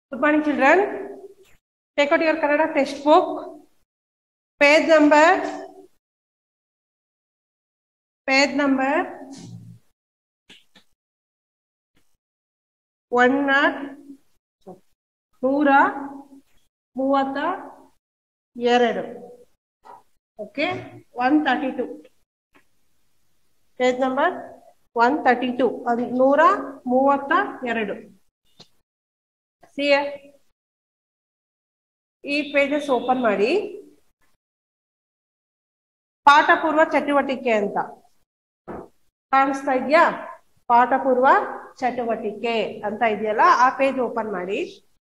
Good morning, children. Take out your Kannada textbook. Page number. Page number. One ನಾಟ್ ನೂರ ಮೂವತ್ತ ಎರಡು okay one thirty two page number one thirty two ನೂರ ಮೂವತ್ತ ಎರಡು C ಈ ಪೇಜಸ್ ಓಪನ್ ಮಾಡಿ ಪಾಠ ಪೂರ್ವ ಚಟುವಟಿಕೆ ಅಂತ ಕಾಣಿಸ್ತಾ ಇದೆಯಾ ಪಾಠ ಪೂರ್ವ ಚಟುವಟಿಕೆ ಅಂತ ಇದೆಯಲ್ಲ ಆ ಪೇಜ್ ಓಪನ್ ಮಾಡಿ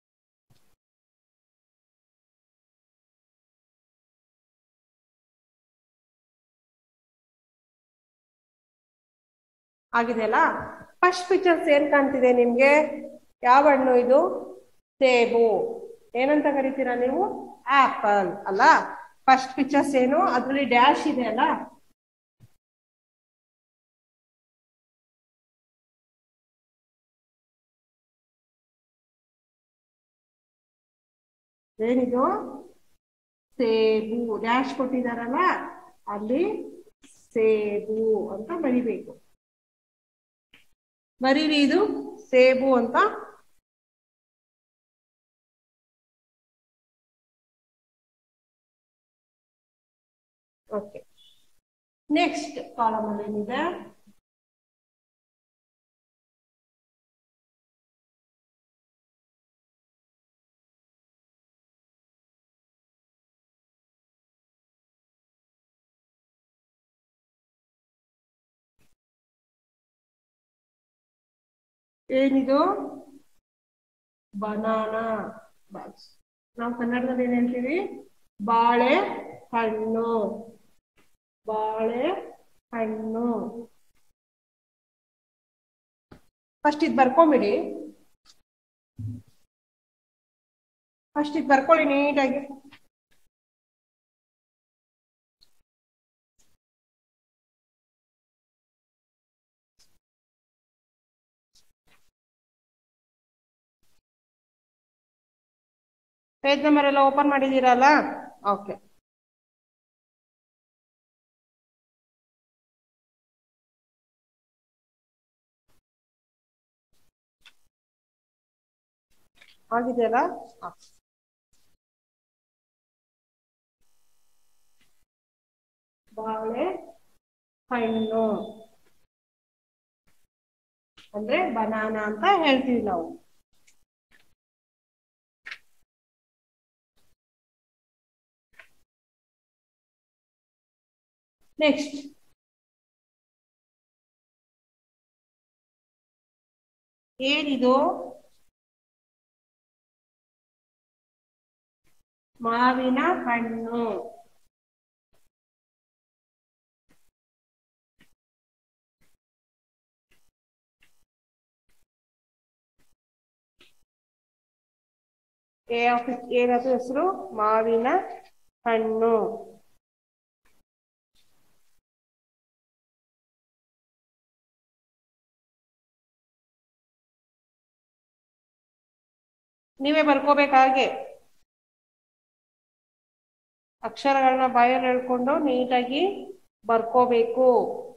ಆಗಿದೆಯಲ್ಲ ಫಸ್ಟ್ ಪಿಕ್ಚರ್ಸ್ ಏನ್ ಕಾಣ್ತಿದೆ ನಿಮ್ಗೆ ಯಾವ ಹಣ್ಣು ಇದು ಸೇಬು ಏನಂತ ಕರಿತೀರಾ ನೀವು ಆಪಲ್ ಅಲ್ಲ ಫಸ್ಟ್ ಪಿಕ್ಚರ್ಸ್ ಏನು ಅದ್ರಲ್ಲಿ ಡ್ಯಾಶ್ ಇದೆ ಅಲ್ಲ ಏನಿದು ಸೇಬು ಡ್ಯಾಶ್ ಕೊಟ್ಟಿದಾರಲ್ಲ ಅಲ್ಲಿ ಸೇಬು ಅಂತ ಬರಿಬೇಕು ಬರೀರಿ ಇದು ಸೇಬು ಅಂತ ಓಕೆ ನೆಕ್ಸ್ಟ್ ಕಾಲಮ್ ಅಲ್ಲಿ ಏನಿದೆ ಏನಿದು ಬನಾನಾ ನಾವು ಕನ್ನಡದಲ್ಲಿ ಏನ್ ಹೇಳ್ತೀವಿ ಬಾಳೆ ಹಣ್ಣು ಬಾಳೆ ಹಣ್ಣು ಫಸ್ಟ್ ಇದು ಬರ್ಕೊಂಬಿಡಿ ಫಸ್ಟ್ ಇದು ಬರ್ಕೊಳ್ಳಿ ನೀಟಾಗಿ ಪೇಜ್ ನಂಬರ್ ಎಲ್ಲ ಓಪನ್ ಮಾಡಿದೀರಲ್ಲ ಓಕೆ ಆಗಿದೆಯಲ್ಲ ಬಾಳೆ ಹಣ್ಣು ಅಂದ್ರೆ ಬನಾನ ಅಂತ ಹೇಳ್ತೀವಿ ನಾವು ನೆಕ್ಸ್ಟ್ ಏನಿದು ಮಾವಿನ ಹಣ್ಣು ಏನದು ಹೆಸರು ಮಾವಿನ ಹಣ್ಣು ನೀವೇ ಬರ್ಕೋಬೇಕು ಹಾಗೆ ಅಕ್ಷರಗಳನ್ನ ಬಾಯಲ್ಲಿ ಹೇಳ್ಕೊಂಡು ನೀಟಾಗಿ ಬರ್ಕೋಬೇಕು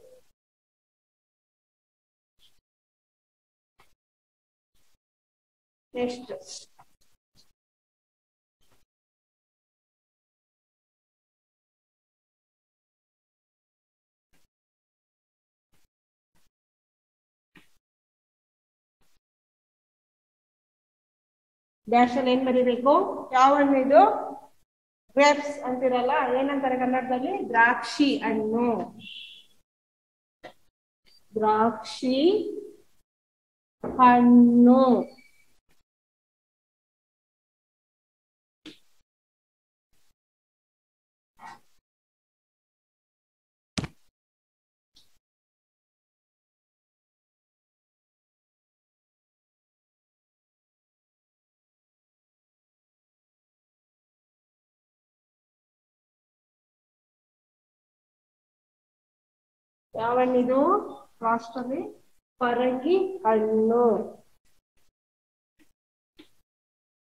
ನೆಕ್ಸ್ಟ್ ಡ್ಯಾಶ್ ಅಲ್ಲಿ ಏನ್ ಬರೀಬೇಕು ಯಾವ ಹಣ್ಣು ಇದು ಗ್ರೇಪ್ಸ್ ಅಂತಿರಲ್ಲ ಏನಂತಾರೆ ಕನ್ನಡದಲ್ಲಿ ದ್ರಾಕ್ಷಿ ಹಣ್ಣು ದ್ರಾಕ್ಷಿ ಹಣ್ಣು ಯಾವ ಹಣ್ಣಿದು ಲಾಸ್ಟ್ ಅಲ್ಲಿ ಪರಂಗಿ ಹಣ್ಣು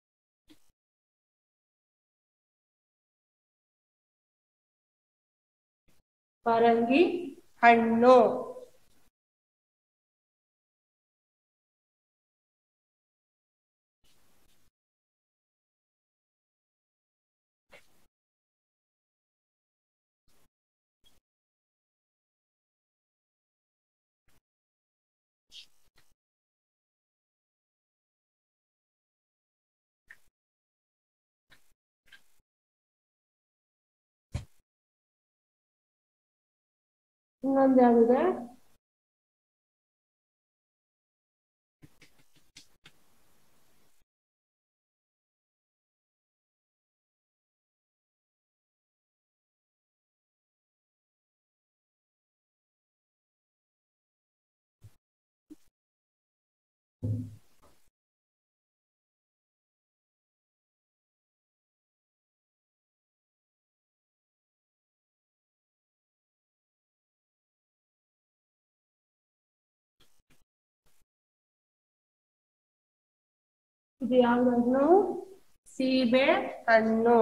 ಪರಂಗಿ ಹಣ್ಣು ಇನ್ನೊಂದು ಯಾವ್ದಿದೆ ಇದು ಯಾವ್ದು ಹಣ್ಣು ಸೀಬೆ ಹಣ್ಣು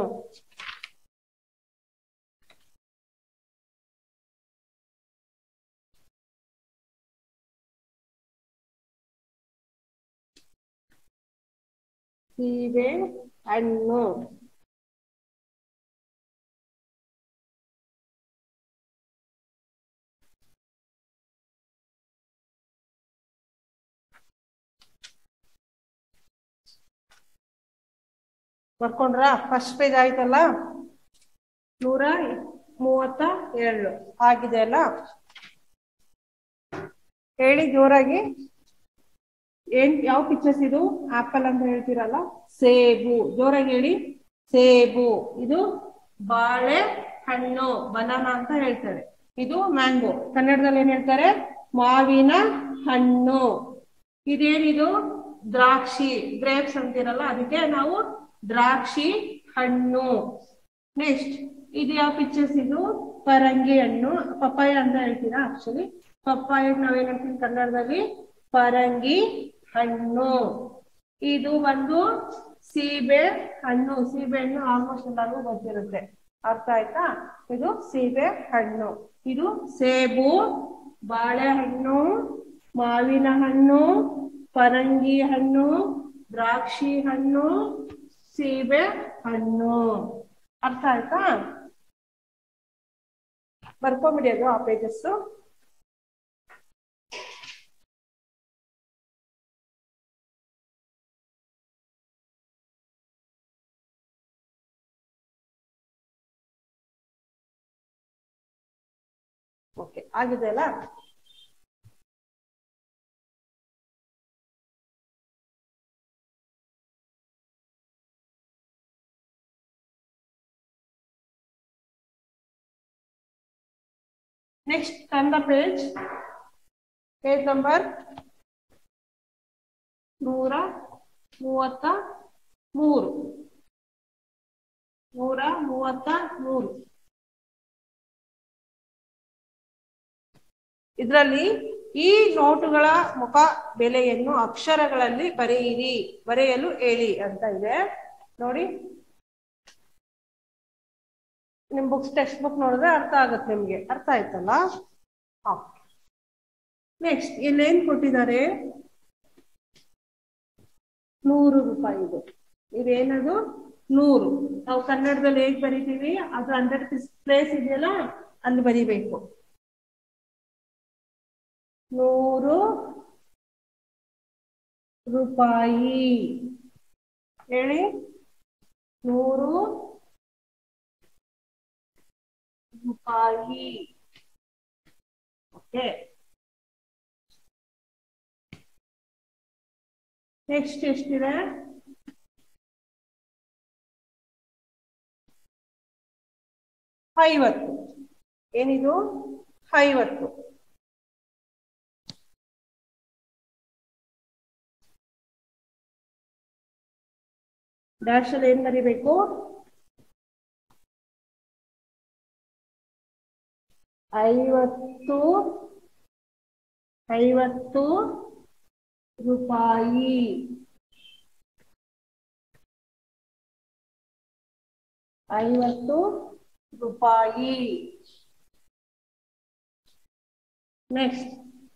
ಸೀಬೆ ಹಣ್ಣು ಬರ್ಕೊಂಡ್ರ ಫಸ್ಟ್ ಪೇಜ್ ಆಯ್ತಲ್ಲ ನೂರ ಮೂವತ್ತ ಏಳು ಆಗಿದೆ ಅಲ್ಲ ಹೇಳಿ ಜೋರಾಗಿ ಏನ್ ಯಾವ ಪಿಕ್ಚರ್ಸ್ ಇದು ಆಪಲ್ ಅಂತ ಹೇಳ್ತೀರಲ್ಲ ಸೇಬು ಜೋರಾಗಿ ಹೇಳಿ ಸೇಬು ಇದು ಬಾಳೆ ಹಣ್ಣು ಬನಾನಾ ಅಂತ ಹೇಳ್ತಾರೆ ಇದು ಮ್ಯಾಂಗೋ ಕನ್ನಡದಲ್ಲಿ ಏನ್ ಹೇಳ್ತಾರೆ ಮಾವಿನ ಹಣ್ಣು ಇದೇನಿದು ದ್ರಾಕ್ಷಿ ಗ್ರೇಪ್ಸ್ ಅಂತೀರಲ್ಲ ಅದಕ್ಕೆ ನಾವು ದ್ರಾಕ್ಷಿ ಹಣ್ಣು ನೆಕ್ಸ್ಟ್ ಇದು ಯಾವ ಪಿಕ್ಚರ್ಸ್ ಇದು ಪರಂಗಿ ಹಣ್ಣು ಪಪ್ಪಾಯ ಅಂತ ಹೇಳ್ತೀರಾ ಆಕ್ಚುಲಿ ಪಪ್ಪಾಯ ನಾವೇನ್ ಹೇಳ್ತೀವಿ ಕನ್ನಡದಲ್ಲಿ ಪರಂಗಿ ಹಣ್ಣು ಇದು ಒಂದು ಸೀಬೆ ಹಣ್ಣು ಸೀಬೆ ಹಣ್ಣು ಆಲ್ಮೋಸ್ಟ್ ಎಲ್ಲರಿಗೂ ಗೊತ್ತಿರುತ್ತೆ ಅರ್ಥ ಆಯ್ತಾ ಇದು ಸೀಬೆ ಹಣ್ಣು ಇದು ಸೇಬು ಬಾಳೆಹಣ್ಣು ಮಾವಿನ ಹಣ್ಣು ಪರಂಗಿ ಹಣ್ಣು ದ್ರಾಕ್ಷಿ ಹಣ್ಣು ಸೀಬೆ ಹಣ್ಣು ಅರ್ಥ ಆಯ್ತಾ ಬರ್ಕೊಂಬಿಡಿ ಅದು ಆ ಪೇಜಸ್ ಓಕೆ ಆಗಿದೆ ಅಲ್ಲ next turn the page page number ನೂರ ಮೂವತ್ತ ಮೂರು ನೂರ ಮೂವತ್ತ ಮೂರು ಇದರಲ್ಲಿ ಈ ನೋಟುಗಳ ಮುಖ ಬೆಲೆಯನ್ನು ಅಕ್ಷರಗಳಲ್ಲಿ ಬರೆಯಿರಿ ಬರೆಯಲು ಹೇಳಿ ಅಂತ ಇದೆ ನೋಡಿ ನಿಮ್ ಬುಕ್ಸ್ ಟೆಕ್ಸ್ಟ್ ಬುಕ್ ನೋಡಿದ್ರೆ ಅರ್ಥ ಆಗುತ್ತೆ ನಿಮ್ಗೆ ಅರ್ಥ ಆಯ್ತಲ್ಲ ನೆಕ್ಸ್ಟ್ ಇಲ್ಲೇನ್ ಕೊಟ್ಟಿದ್ದಾರೆ ನೂರು ರೂಪಾಯಿದು ಇದೇನದು ನೂರು ನಾವು ಕನ್ನಡದಲ್ಲಿ ಹೇಗ್ ಬರಿತೀವಿ ಅದು ಹಂಡ್ರೆಡ್ ಪ್ಲೇಸ್ ಇದೆಯಲ್ಲ ಅಲ್ಲಿ ಬರಿಬೇಕು ನೂರು ರೂಪಾಯಿ ಹೇಳಿ ನೂರು ರೂಪಾಯಿ ಓಕೆ ನೆಕ್ಸ್ಟ್ ಎಷ್ಟಿದೆ ಐವತ್ತು ಏನಿದು ಐವತ್ತು ಡ್ಯಾಶ್ ಅಲ್ಲಿ ಏನ್ ಬರಿಬೇಕು ಐವತ್ತು ಐವತ್ತು ರೂಪಾಯಿ ಐವತ್ತು ರೂಪಾಯಿ ನೆಕ್ಸ್ಟ್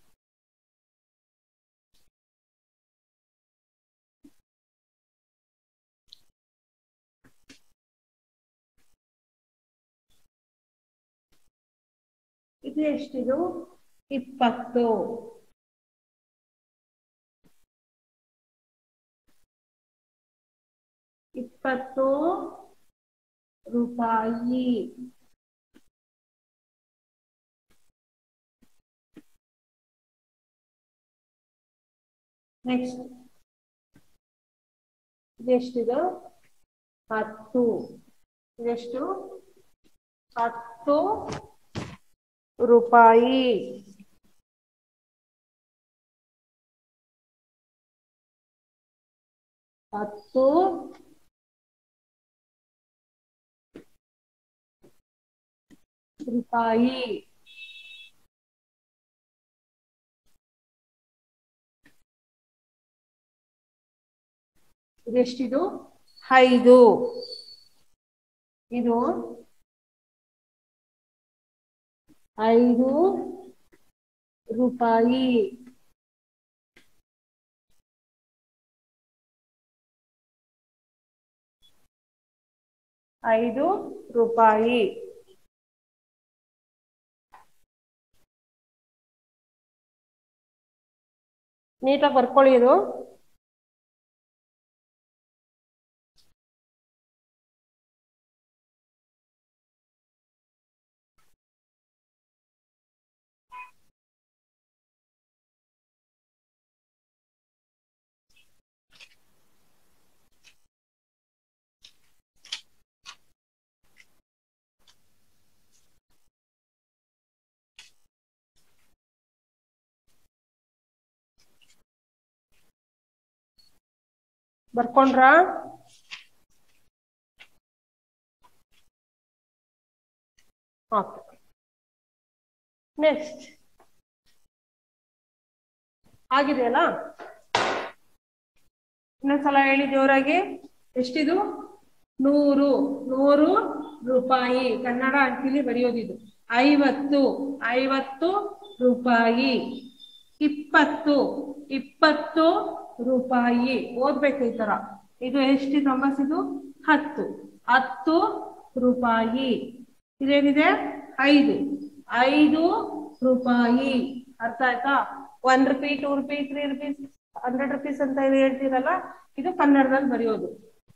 ಇದು ಎಷ್ಟಿದು ಇಪ್ಪತ್ತು ಇಪ್ಪತ್ತು ರೂಪಾಯಿ ನೆಕ್ಸ್ಟ್ ಇದೆಷ್ಟಿದು ಹತ್ತು ಇದೆಷ್ಟು ಹತ್ತು ರೂಪಾಯಿ ಹತ್ತು ರೂಪಾಯಿ ಇದೆಷ್ಟಿದು ಐದು ಇದು ಐದು ರೂಪಾಯಿ ಐದು ರೂಪಾಯಿ ನೀಟಾಗಿ ಬರ್ಕೊಳ್ಳಿ ಇದು ಬರ್ಕೊಂಡ್ರಾ ಓಕೆ ನೆಕ್ಸ್ಟ್ ಆಗಿದೆಯಲ್ಲ ಇನ್ನೊಂದ್ಸಲ ಹೇಳಿ ಜೋರಾಗಿ ಎಷ್ಟಿದು ನೂರು ನೂರು ರೂಪಾಯಿ ಕನ್ನಡ ಅಂತಿಲಿ ಬರೆಯೋದಿದು ಐವತ್ತು ಐವತ್ತು ರೂಪಾಯಿ ಇಪ್ಪತ್ತು ಇಪ್ಪತ್ತು ರೂಪಾಯಿ ಓದ್ಬೇಕು ಈ ತರ ಇದು ಎಷ್ಟಿದೆ ನಂಬರ್ಸ್ ಇದು ಹತ್ತು ಹತ್ತು ರೂಪಾಯಿ ಇದೇನಿದೆ ಐದು ಐದು ರೂಪಾಯಿ ಅರ್ಥ ಆಯ್ತಾ one rupee two rupee three rupees hundred rupees ಅಂತ ಏನು ಹೇಳ್ತೀರಲ್ಲ ಇದು ಕನ್ನಡದಲ್ಲಿ ಬರೆಯೋದು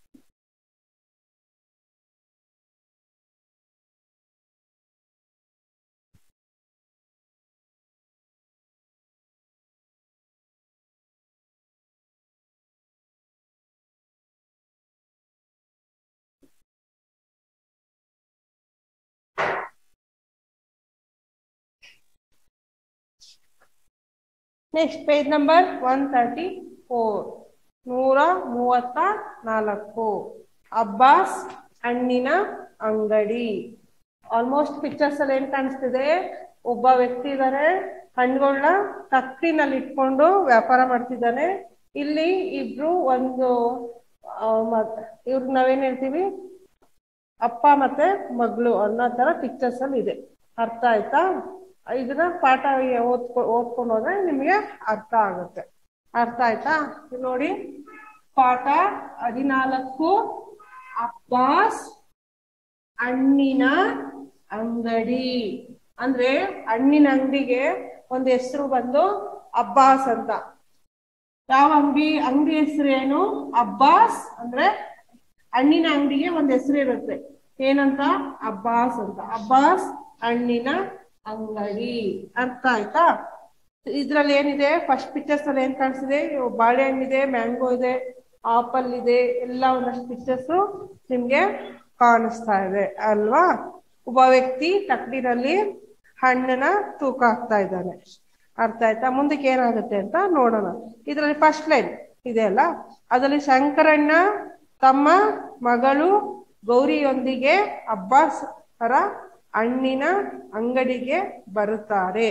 next page number one thirty four ನೂರ ಮೂವತ್ತ ನಾಲ್ಕು ಅಬ್ಬಾಸ್ ಹಣ್ಣಿನ ಅಂಗಡಿ ಆಲ್ಮೋಸ್ಟ್ ಪಿಕ್ಚರ್ಸ್ ಅಲ್ಲಿ ಏನ್ ಕಾಣಿಸ್ತಿದೆ ಒಬ್ಬ ವ್ಯಕ್ತಿ ಇದಾರೆ ಹಣ್ಣುಗಳನ್ನ ತಕ್ಕಿನಲ್ಲಿ ಇಟ್ಕೊಂಡು ವ್ಯಾಪಾರ ಮಾಡ್ತಿದ್ದಾನೆ ಇಲ್ಲಿ ಇಬ್ರು ಒಂದು ಇವ್ರಿಗೆ ನಾವೇನ್ ಹೇಳ್ತೀವಿ ಅಪ್ಪ ಮತ್ತೆ ಮಗಳು ಅನ್ನೋ ತರ ಪಿಕ್ಚರ್ಸ್ ಅಲ್ಲಿ ಇದೆ ಅರ್ಥ ಆಯ್ತಾ ಇದನ್ನ ಪಾಠ ಓದ್ಕೊ ಓದ್ಕೊಂಡು ಹೋದ್ರೆ ನಿಮ್ಗೆ ಅರ್ಥ ಆಗುತ್ತೆ ಅರ್ಥ ಆಯ್ತಾ ಇಲ್ಲಿ ನೋಡಿ ಪಾಠ ಹದಿನಾಲ್ಕು ಅಬ್ಬಾಸ್ ಹಣ್ಣಿನ ಅಂಗಡಿ ಅಂದ್ರೆ ಹಣ್ಣಿನ ಅಂಗಡಿಗೆ ಒಂದು ಹೆಸರು ಬಂದು ಅಬ್ಬಾಸ್ ಅಂತ ಯಾವ ಅಂಗಡಿ ಅಂಗಡಿ ಹೆಸರು ಏನು ಅಬ್ಬಾಸ್ ಅಂದ್ರೆ ಹಣ್ಣಿನ ಅಂಗಡಿಗೆ ಒಂದ್ ಹೆಸರು ಇರುತ್ತೆ ಏನಂತ ಅಬ್ಬಾಸ್ ಅಂತ ಅಬ್ಬಾಸ್ ಹಣ್ಣಿನ ಅಂಗಡಿ ಅರ್ಥ ಆಯ್ತಾ ಇದ್ರಲ್ಲಿ ಏನಿದೆ ಫಸ್ಟ್ ಪಿಕ್ಚರ್ಸ್ ಅಲ್ಲಿ ಏನ್ ಕಾಣಿಸ್ತಿದೆ ಬಾಳೆಹಣ್ಣಿದೆ ಮ್ಯಾಂಗೋ ಇದೆ ಆಪಲ್ ಇದೆ ಎಲ್ಲ ಒಂದಷ್ಟು ಪಿಕ್ಚರ್ಸ್ ನಿಮ್ಗೆ ಕಾಣಿಸ್ತಾ ಇದೆ ಅಲ್ವಾ ಒಬ್ಬ ವ್ಯಕ್ತಿ ತಕ್ಕಡಿನಲ್ಲಿ ಹಣ್ಣನ್ನ ತೂಕ ಹಾಕ್ತಾ ಇದ್ದಾನೆ ಅರ್ಥ ಆಯ್ತಾ ಮುಂದಕ್ಕೆ ಏನಾಗುತ್ತೆ ಅಂತ ನೋಡೋಣ ಇದರಲ್ಲಿ ಫಸ್ಟ್ ಲೈನ್ ಇದೆ ಅಲ್ಲ ಅದರಲ್ಲಿ ಶಂಕರಣ್ಣ ತಮ್ಮ ಮಗಳು ಗೌರಿಯೊಂದಿಗೆ ಅಬ್ಬಾಸ್ ಅವರ ಹಣ್ಣಿನ ಅಂಗಡಿಗೆ ಬರುತ್ತಾರೆ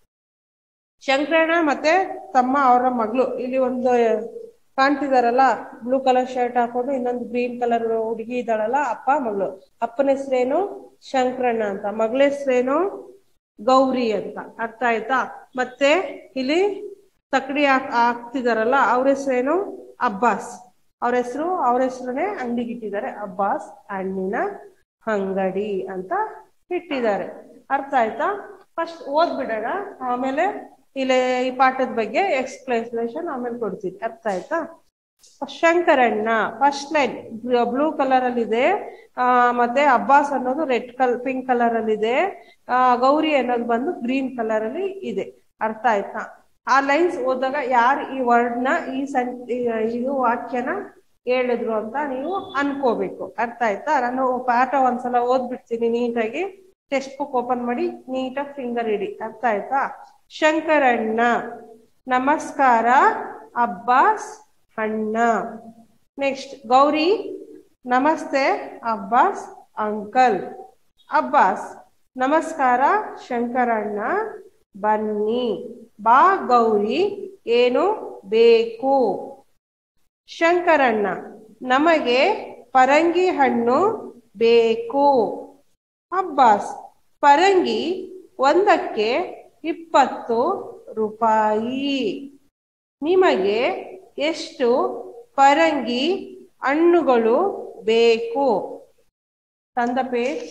ಶಂಕರಣ್ಣ ಮತ್ತೆ ತಮ್ಮ ಅವರ ಮಗಳು ಇಲ್ಲಿ ಒಂದು ಕಾಣ್ತಿದಾರಲ್ಲ ಬ್ಲೂ ಕಲರ್ ಶರ್ಟ್ ಹಾಕೊಂಡು ಇನ್ನೊಂದು ಗ್ರೀನ್ ಕಲರ್ ಹುಡುಗಿ ಇದ್ದಾಳಲ್ಲ ಅಪ್ಪ ಮಗಳು ಅಪ್ಪನ ಹೆಸರೇನು ಶಂಕರಣ್ಣ ಅಂತ ಮಗಳ ಹೆಸರೇನು ಗೌರಿ ಅಂತ ಅರ್ಥ ಆಯ್ತಾ ಮತ್ತೆ ಇಲ್ಲಿ ತಕಡಿ ಹಾಕ್ ಹಾಕ್ತಿದಾರಲ್ಲ ಅವ್ರ ಹೆಸರೇನು ಅಬ್ಬಾಸ್ ಅವ್ರ ಹೆಸರು ಅವ್ರ ಹೆಸರನ್ನೇ ಅಂಗಡಿಗೆ ಇಟ್ಟಿದ್ದಾರೆ ಅಬ್ಬಾಸ್ ಹಣ್ಣಿನ ಅಂಗಡಿ ಅಂತ ಇಟ್ಟಿದ್ದಾರೆ ಅರ್ಥ ಆಯ್ತಾ ಫಸ್ಟ್ ಓದ್ಬಿಡೋಣ ಆಮೇಲೆ ಇಲ್ಲಿ ಈ ಪಾಠದ ಬಗ್ಗೆ ಎಕ್ಸ್ಪ್ಲನೇಷನ್ ಆಮೇಲೆ ಕೊಡ್ತೀನಿ ಅರ್ಥ ಆಯ್ತಾ ಶಂಕರಣ್ಣ ಫಸ್ಟ್ ಲೈನ್ ಬ್ಲೂ ಕಲರ್ ಅಲ್ಲಿ ಇದೆ ಆ, ಮತ್ತೆ ಅಬ್ಬಾಸ್ ಅನ್ನೋದು ರೆಡ್ ಕಲ್ ಪಿಂಕ್ ಕಲರ್ ಅಲ್ಲಿ ಇದೆ ಆ, ಗೌರಿ ಅನ್ನೋದು ಬಂದು ಗ್ರೀನ್ ಕಲರ್ ಅಲ್ಲಿ ಇದೆ ಅರ್ಥ ಆಯ್ತಾ ಆ ಲೈನ್ಸ್ ಓದಾಗ ಯಾರು ಈ ವರ್ಡ್ ನ ಈ ಸಂ ಈ- ಇದು ವಾಕ್ಯನ ಹೇಳಿದ್ರು ಅಂತ ನೀವು ಅನ್ಕೋಬೇಕು ಅರ್ಥ ಆಯ್ತಾ ನಾನು ಪಾಠ ಒಂದ್ಸಲ ಓದ್ಬಿಡ್ತೀನಿ ನೀಟಾಗಿ ಟೆಕ್ಸ್ಟ್ ಬುಕ್ ಓಪನ್ ಮಾಡಿ ನೀಟಾಗಿ ಫಿಂಗರ್ ಇಡಿ ಅರ್ಥ ಆಯ್ತಾ ಶಂಕರಣ್ಣ ನಮಸ್ಕಾರ ಅಬ್ಬಾಸ್ ಅಣ್ಣ ನೆಕ್ಸ್ಟ್ ಗೌರಿ ನಮಸ್ತೆ ಅಬ್ಬಾಸ್ ಅಂಕಲ್ ಅಬ್ಬಾಸ್ ನಮಸ್ಕಾರ ಶಂಕರಣ್ಣ ಬನ್ನಿ ಬಾ ಗೌರಿ ಏನು ಬೇಕು ಶಂಕರಣ್ಣ ನಮಗೆ ಪರಂಗಿ ಹಣ್ಣು ಬೇಕು ಅಬ್ಬಾಸ್ ಪರಂಗಿ ಒಂದಕ್ಕೆ ಇಪ್ಪತ್ತು ರೂಪಾಯಿ ನಿಮಗೆ ಎಷ್ಟು ಪರಂಗಿ ಹಣ್ಣುಗಳು ಬೇಕು ತಂದ ಪೇಜ್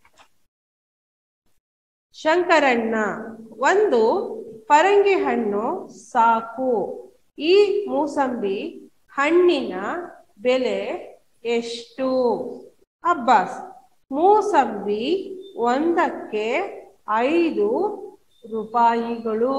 ಶಂಕರಣ್ಣ ಒಂದು ಪರಂಗಿ ಹಣ್ಣು ಸಾಕು ಈ ಮೂಸಂಬಿ ಹಣ್ಣಿನ ಬೆಲೆ ಎಷ್ಟು ಅಬ್ಬಾಸ್ ಮೂಸಂಬಿ ಒಂದಕ್ಕೆ ಐದು ರೂಪಾಯಿಗಳು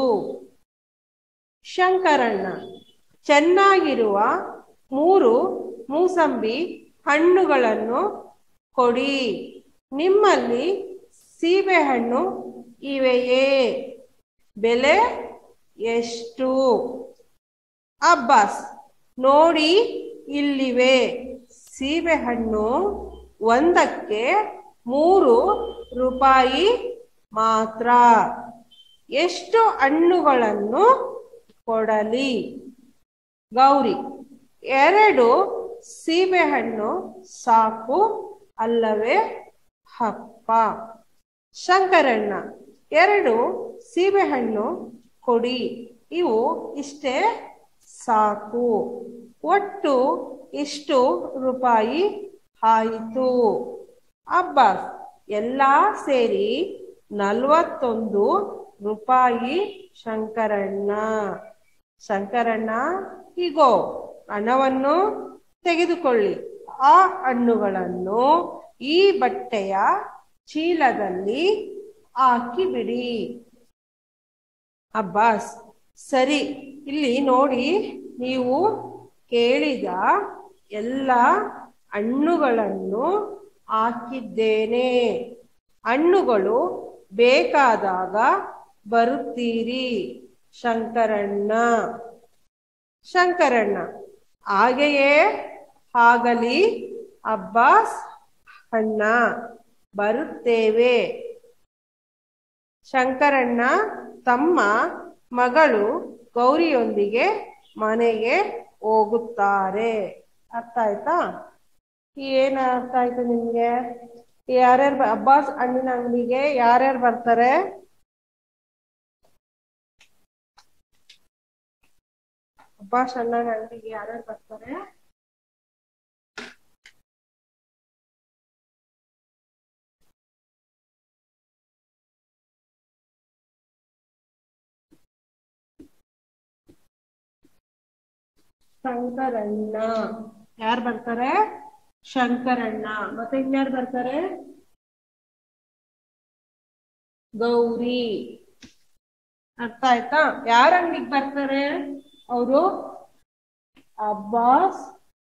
ಶಂಕರಣ್ಣ ಚೆನ್ನಾಗಿರುವ ಮೂರು ಮೂಸಂಬಿ ಹಣ್ಣುಗಳನ್ನು ಕೊಡಿ ನಿಮ್ಮಲ್ಲಿ ಸೀಬೆಹಣ್ಣು ಇವೆಯೇ ಬೆಲೆ ಎಷ್ಟು ಅಬ್ಬಾಸ್ ನೋಡಿ ಇಲ್ಲಿವೆ ಸೀಬೆಹಣ್ಣು ಒಂದಕ್ಕೆ ಮೂರು ರೂಪಾಯಿ ಮಾತ್ರ ಎಷ್ಟು ಹಣ್ಣುಗಳನ್ನು ಕೊಡಲಿ ಗೌರಿ ಎರಡು ಸೀಬೆಹಣ್ಣು ಸಾಕು ಅಲ್ಲವೇ ಹಪ್ಪ ಶಂಕರಣ್ಣ ಎರಡು ಸೀಬೆಹಣ್ಣು ಕೊಡಿ ಇವು ಇಷ್ಟೇ ಸಾಕು ಒಟ್ಟು ಇಷ್ಟು ರೂಪಾಯಿ ಆಯಿತು ಅಬ್ಬಾಸ್ ಎಲ್ಲ ಸೇರಿ ನಲವತ್ತೊಂದು ರೂಪಾಯಿ ಶಂಕರಣ್ಣ ಶಂಕರಣ್ಣ ಹೀಗೋ ಹಣವನ್ನು ತೆಗೆದುಕೊಳ್ಳಿ ಆ ಹಣ್ಣುಗಳನ್ನು ಈ ಬಟ್ಟೆಯ ಚೀಲದಲ್ಲಿ ಹಾಕಿಬಿಡಿ ಅಬ್ಬಾಸ್ ಸರಿ ಇಲ್ಲಿ ನೋಡಿ ನೀವು ಕೇಳಿದ ಎಲ್ಲ ಹಣ್ಣುಗಳನ್ನು ಹಾಕಿದ್ದೇನೆ ಹಣ್ಣುಗಳು ಬೇಕಾದಾಗ ಬರುತ್ತೀರಿ ಶಂಕರಣ್ಣ ಶಂಕರಣ್ಣ ಹಾಗೆಯೇ ಆಗಲಿ ಅಬ್ಬಾಸ್ ಅಣ್ಣ ಬರುತ್ತೇವೆ ಶಂಕರಣ್ಣ ತಮ್ಮ ಮಗಳು ಗೌರಿಯೊಂದಿಗೆ ಮನೆಗೆ ಹೋಗುತ್ತಾರೆ ಅರ್ಥ ಆಯ್ತಾ ಏನ್ ಅರ್ಥ ಆಯ್ತು ನಿಮ್ಗೆ ಯಾರ್ಯಾರು ಅಬ್ಬಾಸ್ ಹಣ್ಣಿನ ಅಂಗಡಿಗೆ ಯಾರ್ಯಾರು ಬರ್ತಾರೆ ಅಬ್ಬಾಸ್ ಹಣ್ಣಿನ ಅಂಗಡಿಗೆ ಯಾರ್ಯಾರು ಬರ್ತಾರೆ ಶಂಕರಣ್ಣ ಯಾರು ಬರ್ತಾರೆ ಶಂಕರಣ್ಣ ಮತ್ತೆ ಇನ್ಯಾರು ಬರ್ತಾರೆ ಗೌರಿ ಅರ್ಥ ಆಯ್ತಾ ಯಾರ ಅಂಗಡಿಗೆ ಬರ್ತಾರೆ ಅವರು ಅಬ್ಬಾಸ್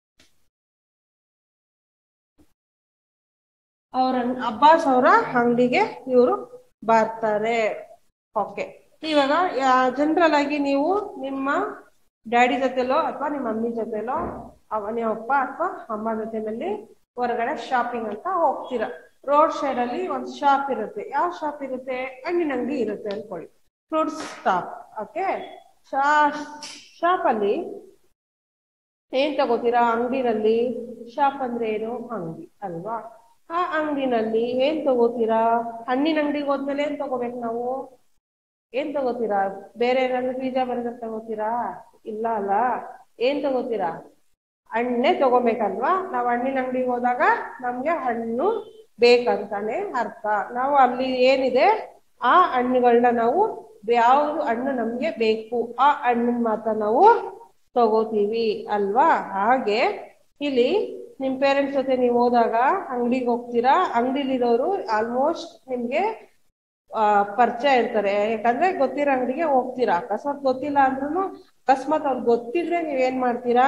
ಅವ್ರ ಅಬ್ಬಾಸ್ ಅವರ ಅಂಗಡಿಗೆ ಇವರು ಬರ್ತಾರೆ ಓಕೆ ಇವಾಗ ಜನರಲ್ ಆಗಿ ನೀವು ನಿಮ್ಮ ಡ್ಯಾಡಿ ಜೊತೆಲೋ ಅಥವಾ ನಿಮ್ಮ ಮಮ್ಮಿ ಜೊತೆಲೋ ಅವ ನಿಮ್ಮ ಅಪ್ಪ ಅಥವಾ ಅಮ್ಮ ಜೊತೆನಲ್ಲಿ ಹೊರಗಡೆ ಶಾಪಿಂಗ್ ಅಂತ ಹೋಗ್ತೀರಾ ರೋಡ್ ಸೈಡ್ ಅಲ್ಲಿ ಒಂದು ಶಾಪ್ ಇರುತ್ತೆ ಯಾವ ಶಾಪ್ ಇರುತ್ತೆ ಹಣ್ಣಿನ ಅಂಗಡಿ ಇರುತ್ತೆ ಅನ್ಕೊಳ್ಳಿ ಫ್ರೂಟ್ಸ್ ಸ್ಟಾಪ್ ಓಕೆ ಶಾಪ್ ಅಲ್ಲಿ ಏನ್ ತಗೋತೀರಾ ಅಂಗಡಿನಲ್ಲಿ ಶಾಪ್ ಅಂದ್ರೆ ಏನು ಅಂಗಡಿ ಅಲ್ವಾ ಆ ಅಂಗಡಿನಲ್ಲಿ ಏನ್ ತಗೋತೀರಾ ಹಣ್ಣಿನ ಅಂಗಡಿಗೆ ಹೋದ್ಮೇಲೆ ಏನ್ ತಗೋಬೇಕು ನಾವು ಏನ್ ತಗೋತೀರಾ ಬೇರೆ ಏನಾದ್ರು ಬೀಜ ಬರ್ಗರ್ ತಗೋತೀರಾ ಇಲ್ಲ ಅಲ್ಲ ಏನ್ ತಗೋತೀರಾ ಹಣ್ಣೆ ತಗೋಬೇಕಲ್ವಾ ನಾವ್ ಹಣ್ಣಿನ ಅಂಗಡಿಗೆ ಹೋದಾಗ ನಮ್ಗೆ ಹಣ್ಣು ಬೇಕಂತಾನೆ ಅರ್ಥ ನಾವು ಅಲ್ಲಿ ಏನಿದೆ ಆ ಹಣ್ಣುಗಳನ್ನ ನಾವು ಯಾವ್ದು ಹಣ್ಣು ನಮ್ಗೆ ಬೇಕು ಆ ಹಣ್ಣನ್ನ ಮಾತ್ರ ನಾವು ತಗೋತೀವಿ ಅಲ್ವಾ ಹಾಗೆ ಇಲ್ಲಿ ನಿಮ್ ಪೇರೆಂಟ್ಸ್ ಜೊತೆ ನೀವು ಹೋದಾಗ ಅಂಗಡಿಗೆ ಹೋಗ್ತೀರಾ ಅಂಗಡಿಲಿರೋರು ಆಲ್ಮೋಸ್ಟ್ ನಿಮ್ಗೆ ಆ ಪರಿಚಯ ಇರ್ತಾರೆ ಯಾಕಂದ್ರೆ ಗೊತ್ತಿರೋ ಅಂಗಡಿಗೆ ಹೋಗ್ತೀರಾ ಅಕಸ್ಮಾತ್ ಗೊತ್ತಿಲ್ಲ ಅಂದ್ರೂ ಅಕಸ್ಮಾತ್ ಅವ್ರಿಗೆ ಗೊತ್ತಿದ್ರೆ ನೀವ್ ಏನ್ ಮಾಡ್ತೀರಾ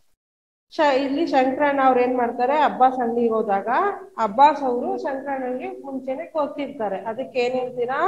ಶ ಇಲ್ಲಿ ಶಂಕರಣ್ಣ ಅವ್ರು ಏನ್ ಮಾಡ್ತಾರೆ ಅಬ್ಬಾಸ್ ಅಂಗಡಿಗೆ ಹೋದಾಗ ಅಬ್ಬಾಸ್ ಅವರು ಶಂಕರಣ್ಣಗೆ ಮುಂಚೆನೆ ಗೊತ್ತಿರ್ತಾರೆ ಅದಕ್ಕೆ ಏನ್ ಹೇಳ್ತೀರಾ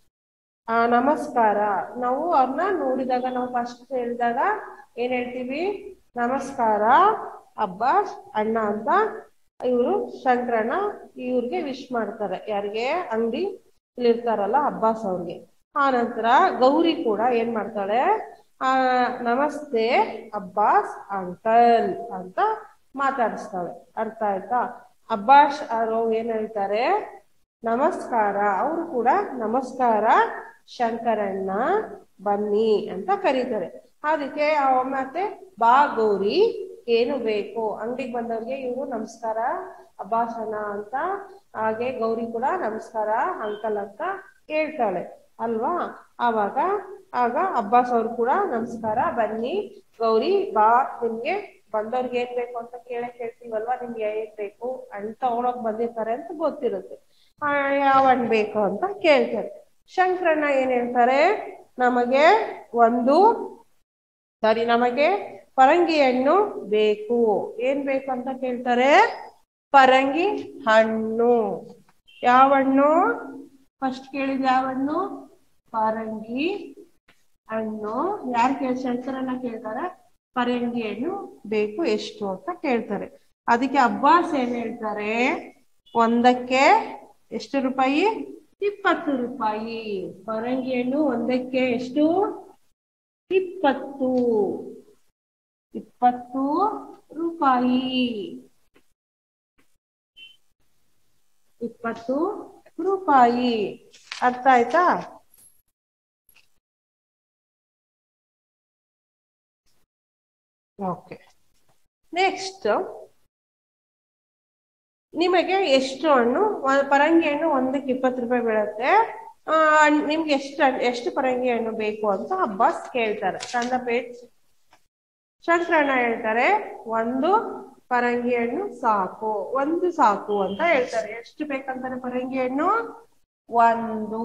ಆ ನಮಸ್ಕಾರ ನಾವು ಅವ್ರನ್ನ ನೋಡಿದಾಗ ನಾವು ಫಸ್ಟ್ ಹೇಳಿದಾಗ ಏನ್ ಹೇಳ್ತೀವಿ ನಮಸ್ಕಾರ ಅಬ್ಬಾಸ್ ಅಣ್ಣ ಅಂತ ಇವರು ಶಂಕರಣ್ಣ ಇವ್ರಿಗೆ ವಿಶ್ ಮಾಡ್ತಾರೆ ಯಾರಿಗೆ ಅಂಗಡಿ ಇರ್ತಾರಲ್ಲ ಅಬ್ಬಾಸ್ ಅವ್ರಿಗೆ ಆ ನಂತರ ಗೌರಿ ಕೂಡ ಏನ್ ಮಾಡ್ತಾಳೆ ಆ ನಮಸ್ತೆ ಅಬ್ಬಾಸ್ ಅಂಕಲ್ ಅಂತ ಮಾತಾಡಿಸ್ತಾಳೆ ಅರ್ಥ ಆಯ್ತಾ ಅಬ್ಬಾಸ್ ಅವರು ಏನ್ ಹೇಳ್ತಾರೆ ನಮಸ್ಕಾರ ಅವರು ಕೂಡ ನಮಸ್ಕಾರ ಶಂಕರಣ್ಣ ಬನ್ನಿ ಅಂತ ಕರೀತಾರೆ ಅದಕ್ಕೆ ಅವ ಮತ್ತೆ ಬಾ ಗೌರಿ ಏನು ಬೇಕು ಅಂಗಡಿಗೆ ಬಂದವ್ರಿಗೆ ಇವರು ನಮಸ್ಕಾರ ಅಬ್ಬಾಸನ ಅಂತ ಹಾಗೆ ಗೌರಿ ಕೂಡ ನಮಸ್ಕಾರ ಅಂಕಲ್ ಅಂತ ಹೇಳ್ತಾಳೆ ಅಲ್ವಾ ಆವಾಗ ಆಗ ಅಬ್ಬಾಸ್ ಅವ್ರು ಕೂಡ ನಮಸ್ಕಾರ ಬನ್ನಿ ಗೌರಿ ಬಾ ನಿಮ್ಗೆ ಬಂದವ್ರಿಗೆ ಏನ್ ಬೇಕು ಅಂತ ಕೇಳೇ ಕೇಳ್ತೀವಲ್ವಾ ನಿಮ್ಗೆ ಏನ್ ಬೇಕು ಹಣ್ಣು ತಗೊಳಕ್ ಬಂದಿರ್ತಾರೆ ಅಂತ ಗೊತ್ತಿರುತ್ತೆ ಆ ಯಾವ ಹಣ್ಣು ಬೇಕು ಅಂತ ಕೇಳ್ತಾರೆ ಶಂಕರಣ್ಣ ಏನ್ ಹೇಳ್ತಾರೆ ನಮಗೆ ಒಂದು ಸಾರಿ ನಮಗೆ ಪರಂಗಿ ಹಣ್ಣು ಬೇಕು ಏನ್ ಬೇಕು ಅಂತ ಕೇಳ್ತಾರೆ ಪರಂಗಿ ಹಣ್ಣು ಯಾವ ಹಣ್ಣು ಫಸ್ಟ್ ಕೇಳಿದ ಯಾವ ಹಣ್ಣು ಪರಂಗಿ ಹಣ್ಣು ಯಾರು ಕೇಳ ಶಂಕರನ್ನ ಕೇಳ್ತಾರೆ ಪರಂಗಿ ಹಣ್ಣು ಬೇಕು ಎಷ್ಟು ಅಂತ ಕೇಳ್ತಾರೆ ಅದಕ್ಕೆ ಅಬ್ಬಾಸ್ ಏನ್ ಹೇಳ್ತಾರೆ ಒಂದಕ್ಕೆ ಎಷ್ಟು ರೂಪಾಯಿ ಇಪ್ಪತ್ತು ರೂಪಾಯಿ ಪರಂಗಿ ಹಣ್ಣು ಒಂದಕ್ಕೆ ಎಷ್ಟು ಇಪ್ಪತ್ತು ಇಪ್ಪತ್ತು ರೂಪಾಯಿ ಇಪ್ಪತ್ತು ರೂಪಾಯಿ ಅರ್ಥ ಆಯ್ತಾ ಓಕೆ ನೆಕ್ಸ್ಟ್ ನಿಮಗೆ ಎಷ್ಟು ಹಣ್ಣು ಒಂದ್ ಪರಂಗಿ ಹಣ್ಣು ಒಂದಕ್ಕೆ ಇಪ್ಪತ್ತು ರೂಪಾಯಿ ಬೀಳುತ್ತೆ ಆ, ಹಣ್- ನಿಮ್ಗೆ ಎಷ್ಟು ಹಣ್- ಎಷ್ಟು ಪರಂಗಿ ಹಣ್ಣು ಬೇಕು ಅಂತ ಅಬ್ಬಾಸ್ ಕೇಳ್ತಾರೆ ಚಂದ ಪೇಜ್ ಶಂಕರಣ್ಣ ಹೇಳ್ತಾರೆ ಒಂದು ಪರಂಗಿ ಹಣ್ಣು ಸಾಕು ಒಂದು ಸಾಕು ಅಂತ ಹೇಳ್ತಾರೆ ಎಷ್ಟು ಬೇಕಂತಾರೆ ಪರಂಗಿ ಹಣ್ಣು ಒಂದು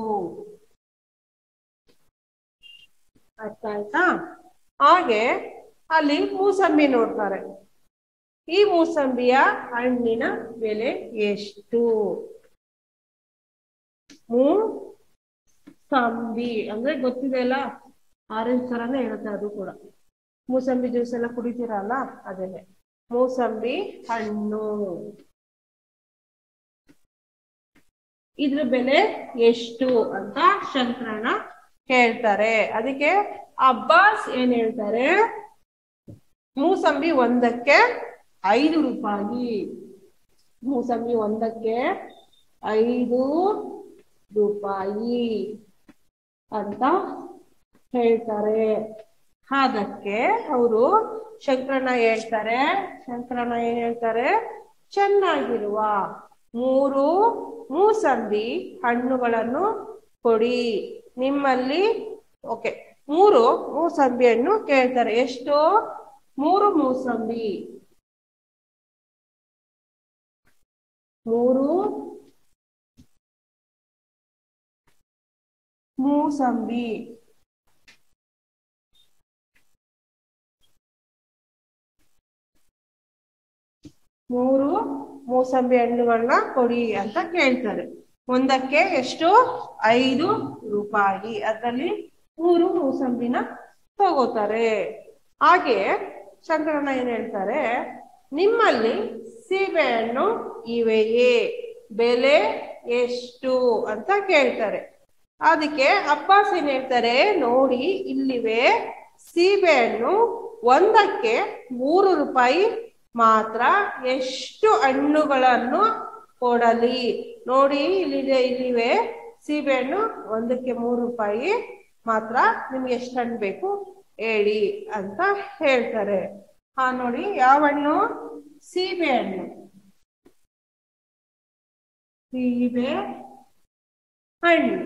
ಅರ್ಥ ಆಯ್ತಾ ಹಾಗೆ ಅಲ್ಲಿ ಮೂಸಂಬಿ ನೋಡ್ತಾರೆ ಈ ಮೂಸಂಬಿಯ ಹಣ್ಣಿನ ಬೆಲೆ ಎಷ್ಟು ಮೂಸಂಬಿ ಅಂದ್ರೆ ಗೊತ್ತಿದೆ ಅಲ್ಲ ಆರೆಂಜ್ ತರಾನೇ ಇರುತ್ತೆ ಅದು ಕೂಡ ಮೂಸಂಬಿ ಜ್ಯೂಸ್ ಎಲ್ಲ ಕುಡಿತೀರಲ್ಲ ಅದೇನೆ ಮೂಸಂಬಿ ಹಣ್ಣು ಇದ್ರ ಬೆಲೆ ಎಷ್ಟು ಅಂತ ಶಂಕರಣ್ಣ ಕೇಳ್ತಾರೆ ಅದಕ್ಕೆ ಅಬ್ಬಾಸ್ ಏನ್ ಹೇಳ್ತಾರೆ ಮೂಸಂಬಿ ಒಂದಕ್ಕೆ ಐದು ರೂಪಾಯಿ ಮೂಸಂಬಿ ಒಂದಕ್ಕೆ ಐದು ರೂಪಾಯಿ ಅಂತ ಹೇಳ್ತಾರೆ ಅದಕ್ಕೆ ಅವರು ಶಂಕರಣ್ಣ ಹೇಳ್ತಾರೆ ಶಂಕರಣ್ಣ ಏನ್ ಹೇಳ್ತಾರೆ ಚೆನ್ನಾಗಿರುವ ಮೂರು ಮೂಸಂಬಿ ಹಣ್ಣುಗಳನ್ನು ಕೊಡಿ ನಿಮ್ಮಲ್ಲಿ ಓಕೆ ಮೂರು ಮೂಸಂಬಿ ಹಣ್ಣು ಕೇಳ್ತಾರೆ ಎಷ್ಟು ಮೂರು ಮೂಸಂಬಿ ಮೂರು ಮೂಸಂಬಿ ಮೂರು ಮೂಸಂಬಿ ಹಣ್ಣುಗಳನ್ನ ಕೊಡಿ ಅಂತ ಕೇಳ್ತಾರೆ ಒಂದಕ್ಕೆ ಎಷ್ಟು ಐದು ರೂಪಾಯಿ ಅದರಲ್ಲಿ ಮೂರು ಮೂಸಂಬಿನ ತಗೋತಾರೆ ಹಾಗೆ ಶಂಕರಣ್ಣ ಏನ್ ಹೇಳ್ತಾರೆ ನಿಮ್ಮಲ್ಲಿ ಸೀಬೆಹಣ್ಣು ಇವೆಯೇ ಬೆಲೆ ಎಷ್ಟು ಅಂತ ಕೇಳ್ತಾರೆ ಅದಕ್ಕೆ ಅಬ್ಬಾಸ್ ಏನ್ ಹೇಳ್ತಾರೆ ನೋಡಿ ಇಲ್ಲಿವೆ ಸೀಬೆಹಣ್ಣು ಒಂದಕ್ಕೆ ಮೂರು ರೂಪಾಯಿ ಮಾತ್ರ ಎಷ್ಟು ಹಣ್ಣುಗಳನ್ನು ಕೊಡಲಿ ನೋಡಿ ಇಲ್ಲಿದೆ ಇಲ್ಲಿವೆ ಸೀಬೆಹಣ್ಣು ಒಂದಕ್ಕೆ ಮೂರು ರೂಪಾಯಿ ಮಾತ್ರ ನಿಮ್ಗೆ ಎಷ್ಟು ಹಣ್ಣು ಬೇಕು ಹೇಳಿ ಅಂತ ಹೇಳ್ತಾರೆ ಹಾ ನೋಡಿ ಯಾವ ಹಣ್ಣು ಸೀಬೆ ಹಣ್ಣು ಸೀಬೆ ಹಣ್ಣು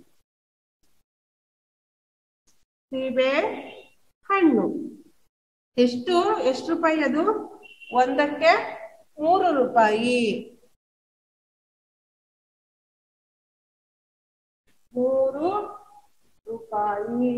ಸೀಬೆ ಹಣ್ಣು ಎಷ್ಟು ಎಷ್ಟು ರೂಪಾಯಿ ಅದು ಒಂದಕ್ಕೆ ಮೂರು ರೂಪಾಯಿ ಮೂರು ರೂಪಾಯಿ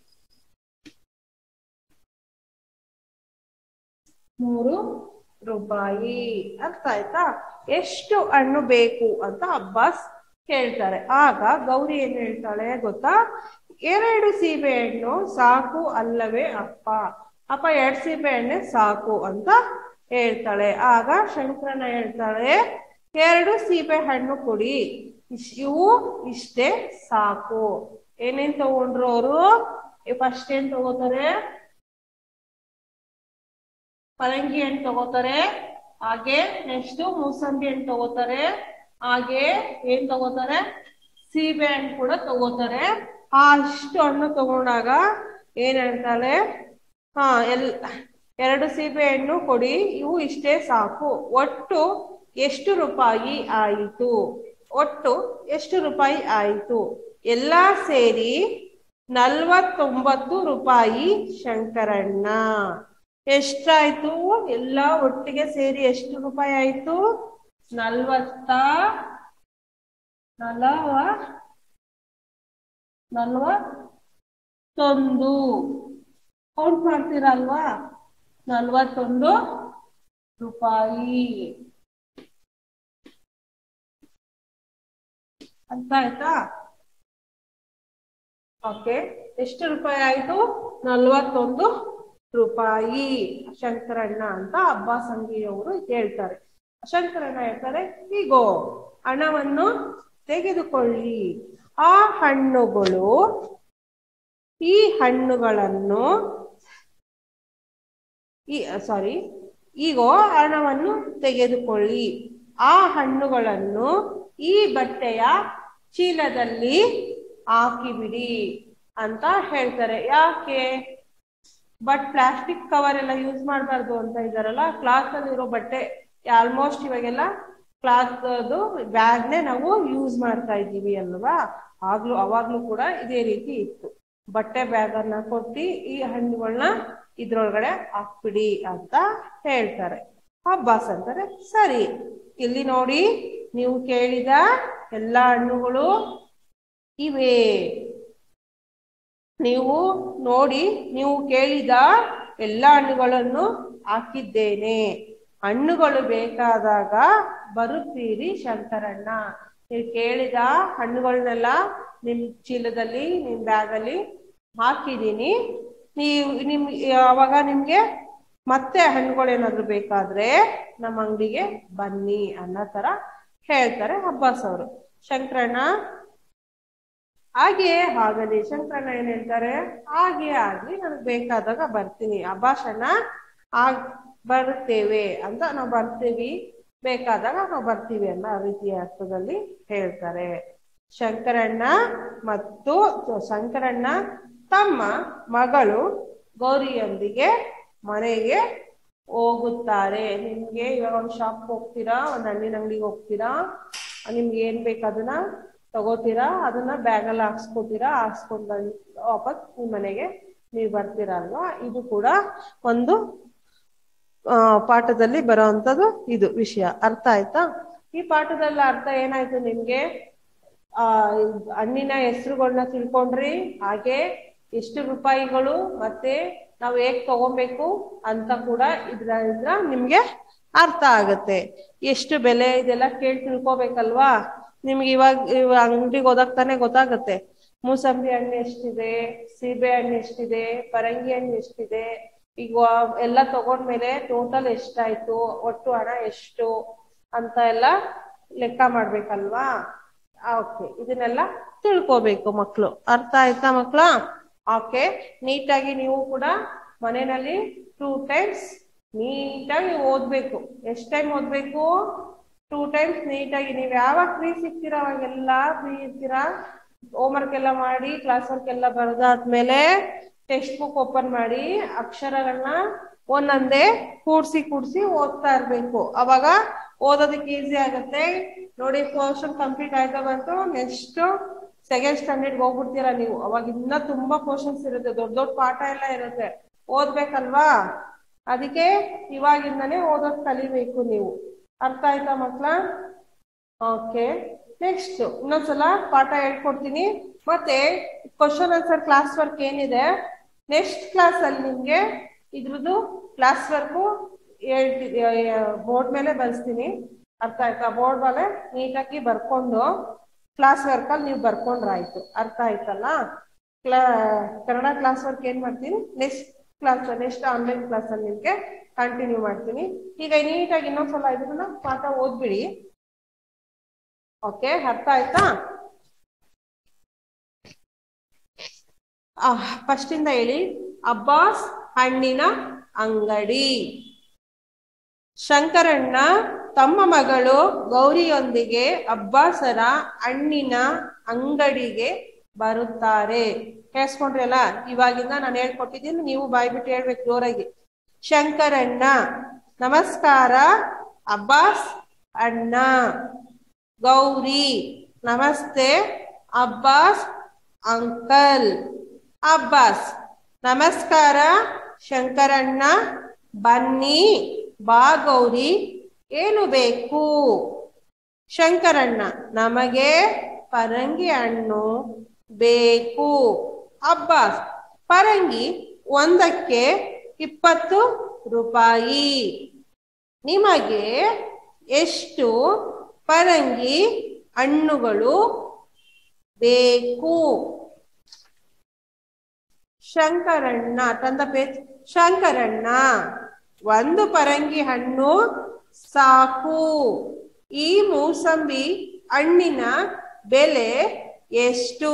ಮೂರು ರೂಪಾಯಿ ಅರ್ಥ ಆಯ್ತಾ ಎಷ್ಟು ಹಣ್ಣು ಬೇಕು ಅಂತ ಅಬ್ಬಾಸ್ ಕೇಳ್ತಾರೆ ಆಗ ಗೌರಿ ಏನ್ ಹೇಳ್ತಾಳೆ ಗೊತ್ತಾ ಎರಡು ಸೀಬೆ ಹಣ್ಣು ಸಾಕು ಅಲ್ಲವೇ ಅಪ್ಪ ಅಪ್ಪ ಎರಡ್ ಸೀಬೆ ಹಣ್ಣೆ ಸಾಕು ಅಂತ ಹೇಳ್ತಾಳೆ ಆಗ ಶಂಕರನ ಹೇಳ್ತಾಳೆ ಎರಡು ಸೀಬೆ ಹಣ್ಣು ಕೊಡಿ ಇಶ್- ಇವು ಇಷ್ಟೇ ಸಾಕು ಏನೇನ್ ತಗೊಂಡ್ರು ಅವರು ಫಸ್ಟ್ ಏನ್ ತಗೋತಾರೆ ಪರಂಗಿ ಹಣ್ಣು ತಗೋತಾರೆ ಹಾಗೆ ನೆಕ್ಸ್ಟ್ ಮೂಸಂಬಿ ಹಣ್ಣು ತಗೋತಾರೆ ಹಾಗೆ ಏನ್ ತಗೋತಾರೆ ಸೀಬೆ ಹಣ್ಣು ಕೂಡ ತಗೋತಾರೆ ಆ ಅಷ್ಟು ಹಣ್ಣು ತಗೊಂಡಾಗ ಏನ್ ಹೇಳ್ತಾಳೆ ಹಾ ಎಲ್ ಎರಡು ಸೀಬೆ ಹಣ್ಣು ಕೊಡಿ ಇವು ಇಷ್ಟೇ ಸಾಕು ಒಟ್ಟು ಎಷ್ಟು ರೂಪಾಯಿ ಆಯಿತು ಒಟ್ಟು ಎಷ್ಟು ರೂಪಾಯಿ ಆಯಿತು ಎಲ್ಲಾ ಸೇರಿ ನಲ್ವತ್ತೊಂಬತ್ತು ರೂಪಾಯಿ ಶಂಕರಣ್ಣ ಎಷ್ಟಾಯ್ತು ಎಲ್ಲ ಒಟ್ಟಿಗೆ ಸೇರಿ ಎಷ್ಟು ರೂಪಾಯಿ ಆಯ್ತು ನಲ್ವತ್ತ ನಲವ ನಲ್ವತ್ತೊಂದು ಕೌಂಟ್ ಮಾಡ್ತೀರಲ್ವಾ ನಲ್ವತ್ತೊಂದು ರೂಪಾಯಿ ಅರ್ಥ ಆಯ್ತಾ ಓಕೆ ಎಷ್ಟು ರೂಪಾಯಿ ಆಯ್ತು ನಲ್ವತ್ತೊಂದು ರೂಪಾಯಿ ಶಂಕರಣ್ಣ ಅಂತ ಅಬ್ಬಾಸ್ ಅಂಗಿಯವರು ಹೇಳ್ತಾರೆ ಶಂಕರಣ್ಣ ಹೇಳ್ತಾರೆ ಹೀಗೋ ಹಣವನ್ನು ತೆಗೆದುಕೊಳ್ಳಿ ಆ ಹಣ್ಣುಗಳು ಈ ಹಣ್ಣುಗಳನ್ನು ಈ ಸಾರಿ ಈಗ ಹಣವನ್ನು ತೆಗೆದುಕೊಳ್ಳಿ ಆ ಹಣ್ಣುಗಳನ್ನು ಈ ಬಟ್ಟೆಯ ಚೀಲದಲ್ಲಿ ಹಾಕಿಬಿಡಿ ಅಂತ ಹೇಳ್ತಾರೆ ಯಾಕೆ ಬಟ್ ಪ್ಲಾಸ್ಟಿಕ್ ಕವರ್ ಎಲ್ಲ ಯೂಸ್ ಮಾಡಬಾರ್ದು ಅಂತ ಇದಾರಲ್ಲ ಕ್ಲಾತ್ ಅಲ್ಲಿ ಇರೋ ಬಟ್ಟೆ ಆಲ್ಮೋಸ್ಟ್ ಇವಾಗೆಲ್ಲ ಕ್ಲಾತ್ ಬ್ಯಾಗ್ನೆ ನಾವು ಯೂಸ್ ಮಾಡ್ತಾ ಇದ್ದೀವಿ ಅಲ್ವಾ ಆಗ್ಲೂ ಅವಾಗ್ಲೂ ಕೂಡ ಇದೇ ರೀತಿ ಇತ್ತು ಬಟ್ಟೆ ಬ್ಯಾಗ್ ಅನ್ನ ಕೊಟ್ಟು ಈ ಹಣ್ಣುಗಳನ್ನ ಇದ್ರೊಳಗಡೆ ಹಾಕ್ಬಿಡಿ ಅಂತ ಹೇಳ್ತಾರೆ ಅಬ್ಬಾಸ್ ಅಂತಾರೆ ಸರಿ ಇಲ್ಲಿ ನೋಡಿ ನೀವು ಕೇಳಿದ ಎಲ್ಲಾ ಹಣ್ಣುಗಳು ಇವೆ ನೀವು ನೋಡಿ ನೀವು ಕೇಳಿದ ಎಲ್ಲ ಹಣ್ಣುಗಳನ್ನು ಹಾಕಿದ್ದೇನೆ ಹಣ್ಣುಗಳು ಬೇಕಾದಾಗ ಬರುತ್ತೀರಿ ಶಂಕರಣ್ಣ ನೀವು ಕೇಳಿದ ಹಣ್ಣುಗಳನ್ನೆಲ್ಲ ನಿಮ್ ಚೀಲದಲ್ಲಿ ನಿಮ್ ಬ್ಯಾಗಲ್ಲಿ ಹಾಕಿದೀನಿ ನೀವು ನಿಮ್ ಅವಾಗ ನಿಮ್ಗೆ ಮತ್ತೆ ಹಣ್ಣುಗಳೇನಾದ್ರು ಬೇಕಾದ್ರೆ ನಮ್ಮ ಅಂಗಡಿಗೆ ಬನ್ನಿ ಅನ್ನೋ ತರ ಹೇಳ್ತಾರೆ ಅಬ್ಬಾಸ್ ಅವರು ಶಂಕರಣ್ಣ ಹಾಗೆ ಆಗಲಿ ಶಂಕರಣ್ಣ ಏನ್ ಹೇಳ್ತಾರೆ ಹಾಗೆ ಆಗ್ಲಿ ನನಗೆ ಬೇಕಾದಾಗ ಬರ್ತೀನಿ ಅಭಾಷಣ ಆಗ್ ಬರುತ್ತೇವೆ ಅಂತ ನಾವು ಬರ್ತೀವಿ ಬೇಕಾದಾಗ ನಾವು ಬರ್ತೀವಿ ಅನ್ನೋ ರೀತಿಯ ಅರ್ಥದಲ್ಲಿ ಹೇಳ್ತಾರೆ ಶಂಕರಣ್ಣ ಮತ್ತು ಶಂಕರಣ್ಣ ತಮ್ಮ ಮಗಳು ಗೌರಿಯೊಂದಿಗೆ ಮನೆಗೆ ಹೋಗುತ್ತಾರೆ ನಿಮ್ಗೆ ಇವಾಗ ಒಂದು ಶಾಪ್ ಹೋಗ್ತೀರಾ ಒಂದ್ ಹಣ್ಣಿನ ಅಂಗಡಿಗೆ ಹೋಗ್ತೀರಾ ನಿಮ್ಗೆ ಏನ್ ಬೇಕು ಅದನ್ನ ತಗೋತೀರಾ ಅದನ್ನ ಬ್ಯಾಗಲ್ಲಿ ಹಾಕ್ಸ್ಕೊತೀರಾ ಹಾಕ್ಸ್ಕೊಂಡ್ ಬಂದ್ ವಾಪಸ್ ನಿಮ್ ಮನೆಗೆ ನೀವು ಬರ್ತೀರಾ ಅಲ್ವಾ ಇದು ಕೂಡ ಒಂದು ಆ ಪಾಠದಲ್ಲಿ ಬರೋವಂಥದ್ದು ಇದು ವಿಷಯ ಅರ್ಥ ಆಯ್ತಾ ಈ ಪಾಠದಲ್ಲಿ ಅರ್ಥ ಏನಾಯ್ತು ನಿಮ್ಗೆ ಆ ಹಣ್ಣಿನ ಹೆಸರುಗಳನ್ನ ತಿಳ್ಕೊಂಡ್ರಿ ಹಾಗೆ ಎಷ್ಟು ರೂಪಾಯಿಗಳು ಮತ್ತೆ ನಾವು ಹೇಗ್ ತಗೊಬೇಕು ಅಂತ ಕೂಡ ಇದ್ರಿಂದ ನಿಮ್ಗೆ ಅರ್ಥ ಆಗತ್ತೆ ಎಷ್ಟು ಬೆಲೆ ಇದೆಲ್ಲ ಕೇಳಿ ತಿಳ್ಕೊಬೇಕಲ್ವಾ ನಿಮ್ಗೆ ಇವಾಗ ಇವಾಗ ಅಂಗಡಿಗೆ ಹೋದಾಗ ತಾನೇ ಗೊತ್ತಾಗತ್ತೆ ಮೂಸಂಬಿ ಹಣ್ಣು ಎಷ್ಟಿದೆ ಸೀಬೆ ಹಣ್ಣು ಎಷ್ಟಿದೆ ಪರಂಗಿ ಹಣ್ಣು ಎಷ್ಟಿದೆ ಈಗ ಎಲ್ಲ ತಗೊಂಡ್ಮೇಲೆ ಟೋಟಲ್ ಎಷ್ಟಾಯ್ತು ಒಟ್ಟು ಹಣ ಎಷ್ಟು ಅಂತ ಎಲ್ಲ ಲೆಕ್ಕ ಮಾಡ್ಬೇಕಲ್ವಾ ಓಕೆ ಇದನ್ನೆಲ್ಲ ತಿಳ್ಕೊಬೇಕು ಮಕ್ಕಳು ಅರ್ಥ ಆಯ್ತಾ ಮಕ್ಕಳ ಓಕೆ ನೀಟಾಗಿ ನೀವು ಕೂಡ ಮನೆಯಲ್ಲಿ ಟೂ ಟೈಮ್ಸ್ ನೀಟಾಗಿ ಓದ್ಬೇಕು ಎಷ್ಟ್ ಟೈಮ್ ಓದ್ಬೇಕು ಟೂ ಟೈಮ್ಸ್ ನೀಟಾಗಿ ನೀವು ಯಾವಾಗ ಫ್ರೀ ಸಿಗ್ತೀರಾ ಅವಾಗೆಲ್ಲ ಫ್ರೀ ಇರ್ತೀರಾ ಹೋಮ್ವರ್ಕ್ ಎಲ್ಲ ಮಾಡಿ ಕ್ಲಾಸ್ ವರ್ಕ್ ಎಲ್ಲ ಬರೆದಾದ್ಮೇಲೆ ಟೆಕ್ಸ್ಟ್ ಬುಕ್ ಓಪನ್ ಮಾಡಿ ಅಕ್ಷರಗಳನ್ನ ಒಂದೊಂದೇ ಕೂಡ್ಸಿ ಕೂಡ್ಸಿ ಓದ್ತಾ ಇರ್ಬೇಕು ಅವಾಗ ಓದೋದಕ್ಕೆ ಈಸಿ ಆಗುತ್ತೆ ನೋಡಿ ಪೋರ್ಷನ್ ಕಂಪ್ಲೀಟ್ ಆಯ್ತಾ ಬಂತು ನೆಕ್ಸ್ಟ್ ಸೆಕೆಂಡ್ ಸ್ಟ್ಯಾಂಡರ್ಡ್ ಹೋಗ್ಬಿಡ್ತೀರಾ ನೀವು ಅವಾಗ ಇನ್ನ ತುಂಬಾ ಪೋರ್ಷನ್ಸ್ ಇರುತ್ತೆ ದೊಡ್ಡ ದೊಡ್ಡ ಪಾಠ ಎಲ್ಲ ಇರುತ್ತೆ ಓದ್ಬೇಕಲ್ವಾ ಅದಕ್ಕೆ ಇವಾಗಿಂದಾನೇ ಓದೋದ್ ಕಲಿಬೇಕು ನೀವು ಅರ್ಥ ಆಯ್ತಾ ಮಕ್ಳ ಓಕೆ ನೆಕ್ಸ್ಟ್ ಇನ್ನೊಂದ್ಸಲ ಪಾಠ ಹೇಳ್ಕೊಡ್ತೀನಿ ಮತ್ತೆ ಕ್ವಶನ್ ಆನ್ಸರ್ ಕ್ಲಾಸ್ ವರ್ಕ್ ಏನಿದೆ ನೆಕ್ಸ್ಟ್ ಕ್ಲಾಸ್ ಅಲ್ಲಿ ನಿಮ್ಗೆ ಇದ್ರದ್ದು ಕ್ಲಾಸ್ ವರ್ಕು ಹೇಳ್ತಿ ಬೋರ್ಡ್ ಮೇಲೆ ಬರ್ಸ್ತೀನಿ ಅರ್ಥ ಆಯ್ತಾ ಬೋರ್ಡ್ ಮೇಲೆ ನೀಟಾಗಿ ಬರ್ಕೊಂಡು ಕ್ಲಾಸ್ ವರ್ಕ್ ಅಲ್ಲಿ ನೀವು ಬರ್ಕೊಂಡ್ರಾಯ್ತು ಅರ್ಥ ಆಯ್ತಲ್ಲ ಕ್ಲಾ ಕನ್ನಡ ಕ್ಲಾಸ್ ವರ್ಕ್ ಏನ್ ಮಾಡ್ತೀನಿ next class next online class ಅಲ್ಲಿ ನಿಮ್ಗೆ ಕಂಟಿನ್ಯೂ ಮಾಡ್ತೀನಿ ಈಗ ನೀಟಾಗಿ ಇನ್ನೊಂದ್ಸಲ ಇದನ್ನ ಪಾಠ ಓದ್ಬಿಡಿ ಓಕೆ ಅರ್ಥ ಆಯ್ತಾ ಫಸ್ಟ್ ಇಂದ ಹೇಳಿ ಅಬ್ಬಾಸ್ ಹಣ್ಣಿನ ಅಂಗಡಿ ಶಂಕರಣ್ಣ ತಮ್ಮ ಮಗಳು ಗೌರಿಯೊಂದಿಗೆ ಅಬ್ಬಾಸರ ಹಣ್ಣಿನ ಅಂಗಡಿಗೆ ಬರುತ್ತಾರೆ ಕೇಳಿಸ್ಕೊಂಡ್ರಿ ಅಲ್ಲ ಇವಾಗಿಂದ ನಾನು ಹೇಳ್ಕೊಟ್ಟಿದ್ದೀನಿ ನೀವು ಬಾಯ್ಬಿಟ್ಟು ಹೇಳ್ಬೇಕು ಜೋರಾಗಿ ಶಂಕರಣ್ಣ ನಮಸ್ಕಾರ ಅಬ್ಬಾಸ್ ಅಣ್ಣ ಗೌರಿ ನಮಸ್ತೆ ಅಬ್ಬಾಸ್ ಅಂಕಲ್ ಅಬ್ಬಾಸ್ ನಮಸ್ಕಾರ ಶಂಕರಣ್ಣ ಬನ್ನಿ ಬಾ ಗೌರಿ ಏನು ಬೇಕು ಶಂಕರಣ್ಣ ನಮಗೆ ಪರಂಗಿ ಹಣ್ಣು ಬೇಕು ಅಬ್ಬಾಸ್ ಪರಂಗಿ ಒಂದಕ್ಕೆ ಇಪ್ಪತ್ತು ರೂಪಾಯಿ ನಿಮಗೆ ಎಷ್ಟು ಪರಂಗಿ ಹಣ್ಣುಗಳು ಬೇಕು ಶಂಕರಣ್ಣ ತಂದ ಪೇಜ್ ಶಂಕರಣ್ಣ ಒಂದು ಪರಂಗಿ ಹಣ್ಣು ಸಾಕು ಈ ಮೂಸಂಬಿ ಹಣ್ಣಿನ ಬೆಲೆ ಎಷ್ಟು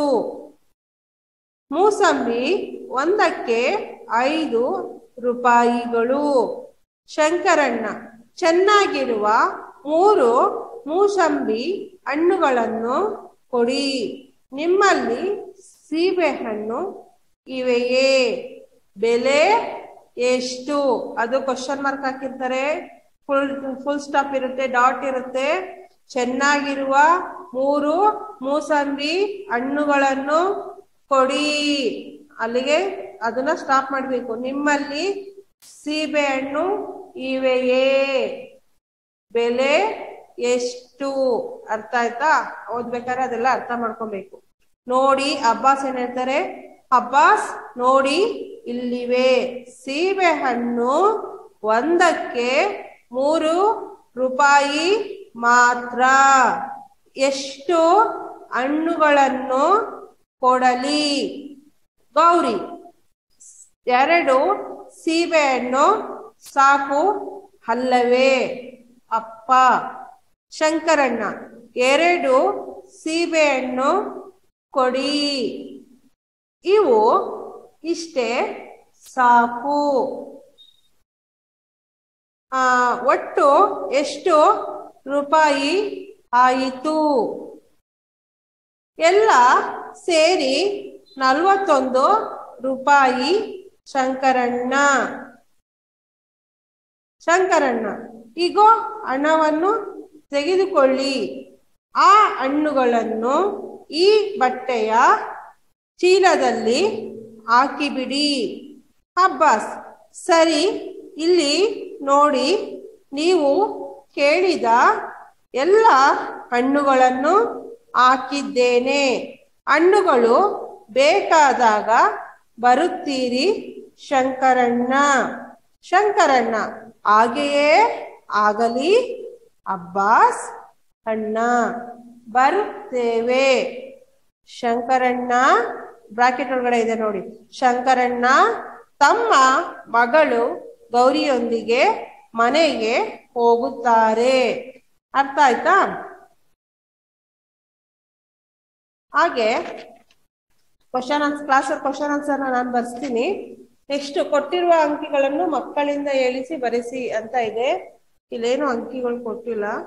ಮೂಸಂಬಿ ಒಂದಕ್ಕೆ ಐದು ರೂಪಾಯಿಗಳು ಶಂಕರಣ್ಣ ಚೆನ್ನಾಗಿರುವ ಮೂರು ಮೂಸಂಬಿ ಹಣ್ಣುಗಳನ್ನು ಕೊಡಿ ನಿಮ್ಮಲ್ಲಿ ಸೀಬೆಹಣ್ಣು ಇವೆಯೇ ಬೆಲೆ ಎಷ್ಟು ಅದು ಕ್ವಶನ್ ಮಾರ್ಕ್ ಹಾಕಿರ್ತಾರೆ ಫುಲ್ ಫುಲ್ ಸ್ಟಾಪ್ ಇರುತ್ತೆ ಡಾಟ್ ಇರುತ್ತೆ ಚೆನ್ನಾಗಿರುವ ಮೂರು ಮೂಸಂಬಿ ಹಣ್ಣುಗಳನ್ನು ಕೊಡಿ ಅಲ್ಲಿಗೆ ಅದನ್ನ ಸ್ಟಾಪ್ ಮಾಡ್ಬೇಕು ನಿಮ್ಮಲ್ಲಿ ಸೀಬೆ ಹಣ್ಣು ಇವೆಯೇ ಬೆಲೆ ಎಷ್ಟು ಅರ್ಥ ಆಯ್ತಾ ಓದ್ಬೇಕಾದ್ರೆ ಅದೆಲ್ಲ ಅರ್ಥ ಮಾಡ್ಕೊಬೇಕು ನೋಡಿ ಅಬ್ಬಾಸ್ ಏನ್ ಹೇಳ್ತಾರೆ ಅಬ್ಬಾಸ್ ನೋಡಿ ಇಲ್ಲಿವೆ ಸೀಬೆ ಹಣ್ಣು ಒಂದಕ್ಕೆ ಮೂರು ರೂಪಾಯಿ ಮಾತ್ರ ಎಷ್ಟು ಹಣ್ಣುಗಳನ್ನು ಕೊಡಲಿ ಗೌರಿ ಎರಡು ಸೀಬೆ ಹಣ್ಣು ಸಾಕು ಅಲ್ಲವೇ ಅಪ್ಪ ಶಂಕರಣ್ಣ ಎರಡು ಸೀಬೆ ಹಣ್ಣು ಕೊಡಿ ಇವು ಇಷ್ಟೇ ಸಾಕು ಆ ಒಟ್ಟು ಎಷ್ಟು ರೂಪಾಯಿ ಆಯಿತು ಎಲ್ಲ ಸೇರಿ ನಲ್ವತ್ತೊಂದು ರೂಪಾಯಿ ಶಂಕರಣ್ಣ ಶಂಕರಣ್ಣ ಈಗೋ ಹಣವನ್ನು ತೆಗೆದುಕೊಳ್ಳಿ ಆ ಹಣ್ಣುಗಳನ್ನು ಈ ಬಟ್ಟೆಯ ಚೀಲದಲ್ಲಿ ಹಾಕಿಬಿಡಿ ಅಬ್ಬಾಸ್ ಸರಿ ಇಲ್ಲಿ ನೋಡಿ ನೀವು ಕೇಳಿದ ಎಲ್ಲ ಹಣ್ಣುಗಳನ್ನು ಹಾಕಿದ್ದೇನೆ ಹಣ್ಣುಗಳು ಬೇಕಾದಾಗ ಬರುತ್ತೀರಿ ಶಂಕರಣ್ಣ ಶಂಕರಣ್ಣ ಹಾಗೆಯೇ ಆಗಲಿ ಅಬ್ಬಾಸ್ ಅಣ್ಣ ಬರುತ್ತೇವೆ ಶಂಕರಣ್ಣ ಬ್ರಾಕೆಟ್ ಒಳಗಡೆ ಇದೆ ನೋಡಿ ಶಂಕರಣ್ಣ ತಮ್ಮ ಮಗಳು ಗೌರಿಯೊಂದಿಗೆ ಮನೆಗೆ ಹೋಗುತ್ತಾರೆ ಅರ್ಥ ಆಯ್ತಾ ಹಾಗೆ question answer class question answer ನಾನು ಬರ್ಸ್ತೀನಿ ನೆಕ್ಸ್ಟ್ ಕೊಟ್ಟಿರುವ ಅಂಕಿಗಳನ್ನು ಮಕ್ಕಳಿಂದ ಹೇಳಿಸಿ ಬರೆಸಿ ಅಂತ ಇದೆ ಇಲ್ಲೇನು ಅಂಕಿಗಳು ಕೊಟ್ಟಿಲ್ಲ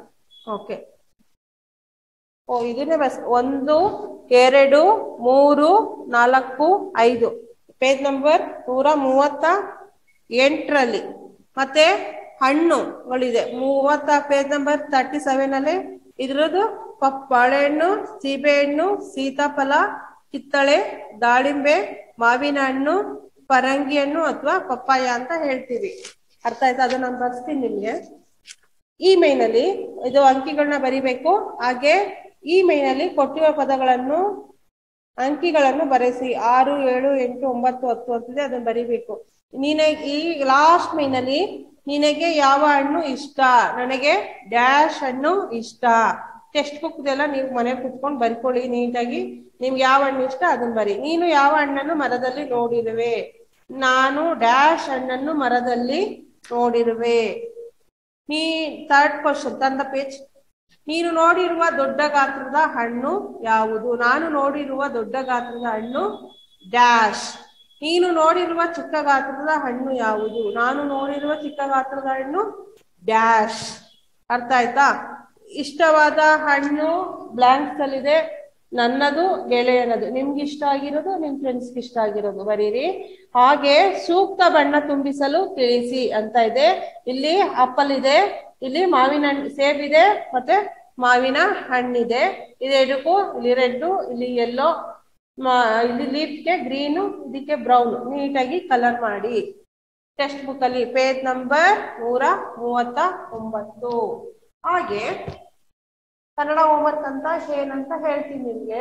ಓಕೆ ಓ ಇದನ್ನೇ ಬಸ್ ಒಂದು ಎರಡು ಮೂರು ನಾಲ್ಕು ಐದು ಪೇಜ್ ನಂಬರ್ ನೂರ ಮೂವತ್ತ ಎಂಟರಲ್ಲಿ ಮತ್ತೆ ಹಣ್ಣುಗಳಿದೆ ಮೂವತ್ತ ಪೇಜ್ ನಂಬರ್ ತರ್ಟಿ ಸೆವೆನ್ ಅಲ್ಲಿ ಇದ್ರದ್ದು ಪಪ್ ಬಾಳೆಹಣ್ಣು ಸೀಬೆಹಣ್ಣು ಸೀತಾಫಲ ಕಿತ್ತಳೆ ದಾಳಿಂಬೆ ಮಾವಿನ ಹಣ್ಣು ಪರಂಗಿ ಹಣ್ಣು ಅಥವಾ ಪಪ್ಪಾಯ ಅಂತ ಹೇಳ್ತೀವಿ ಅರ್ಥ ಆಯ್ತಾ ಅದು ನಾನು ಬರ್ಸ್ತೀನಿ ನಿಮ್ಗೆ ಈ ಮೈನಲ್ಲಿ ಇದು ಅಂಕಿಗಳನ್ನ ಬರಿಬೇಕು ಹಾಗೆ ಈ ಮೈನಲ್ಲಿ ಕೊಟ್ಟಿರುವ ಪದಗಳನ್ನು ಅಂಕಿಗಳನ್ನು ಬರೆಸಿ ಆರು ಏಳು ಎಂಟು ಒಂಬತ್ತು ಹತ್ತು ಅಂತಿದೆ ಅದನ್ನ ಬರಿಬೇಕು ನೀನೆ ಈ ಲಾಸ್ಟ್ ಮೈನಲ್ಲಿ ನಿನಗೆ ಯಾವ ಹಣ್ಣು ಇಷ್ಟ ನನಗೆ ಡ್ಯಾಶ್ ಹಣ್ಣು ಇಷ್ಟ ಟೆಕ್ಸ್ಟ್ ಬುಕ್ ಎಲ್ಲ ನೀವು ಮನೆ ಕುತ್ಕೊಂಡು ಬರ್ಕೊಳ್ಳಿ ನೀಟಾಗಿ ನಿಮ್ಗೆ ಯಾವ ಹಣ್ಣು ಇಷ್ಟ ಅದನ್ನ ಬರಿ ನೀನು ಯಾವ ಹಣ್ಣನ್ನು ಮರದಲ್ಲಿ ನೋಡಿರುವೆ ನಾನು ಡ್ಯಾಶ್ ಹಣ್ಣನ್ನು ಮರದಲ್ಲಿ ನೋಡಿರುವೆ ನೀ ಥರ್ಡ್ ಕ್ವಶನ್ ತಂದ ಪೇಜ್ ನೀನು ನೋಡಿರುವ ದೊಡ್ಡ ಗಾತ್ರದ ಹಣ್ಣು ಯಾವುದು ನಾನು ನೋಡಿರುವ ದೊಡ್ಡ ಗಾತ್ರದ ಹಣ್ಣು ಡ್ಯಾಶ್ ನೀನು ನೋಡಿರುವ ಚಿಕ್ಕ ಗಾತ್ರದ ಹಣ್ಣು ಯಾವುದು ನಾನು ನೋಡಿರುವ ಚಿಕ್ಕ ಗಾತ್ರದ ಹಣ್ಣು ಡ್ಯಾಶ್ ಅರ್ಥ ಆಯ್ತಾ ಇಷ್ಟವಾದ ಹಣ್ಣು ಬ್ಲಾಂಕ್ಸ್ ಅಲ್ಲಿದೆ ನನ್ನದು ಗೆಳೆಯನದು ನಿಮ್ಗೆ ಇಷ್ಟ ಆಗಿರೋದು ನಿಮ್ ಫ್ರೆಂಡ್ಸ್ಗೆ ಇಷ್ಟ ಆಗಿರೋದು ಬರೀರಿ ಹಾಗೆ ಸೂಕ್ತ ಬಣ್ಣ ತುಂಬಿಸಲು ತಿಳಿಸಿ ಅಂತ ಇದೆ ಇಲ್ಲಿ ಆಪಲ್ ಇದೆ ಇಲ್ಲಿ ಮಾವಿನ ಹಣ್ಣು ಸೇಬ್ ಇದೆ ಮತ್ತೆ ಮಾವಿನ ಹಣ್ಣಿದೆ ಇದೆರಡಕ್ಕೂ ಇಲ್ಲಿ ರೆಡ್ ಇಲ್ಲಿ ಯೆಲ್ಲೋ ಇಲ್ಲಿ ಲೀಫ್ಗೆ ಗ್ರೀನು ಇದಕ್ಕೆ ಬ್ರೌನ್ ನೀಟಾಗಿ ಕಲರ್ ಮಾಡಿ ಟೆಕ್ಸ್ಟ್ ಬುಕ್ ಅಲ್ಲಿ ಪೇಜ್ ನಂಬರ್ ನೂರ ಮೂವತ್ತ ಒಂಬತ್ತು ಹಾಗೆ ಕನ್ನಡ ಹೋಮ್ವರ್ಕ್ ಅಂತ ಏನಂತ ಹೇಳ್ತೀನಿ ನಿಮ್ಗೆ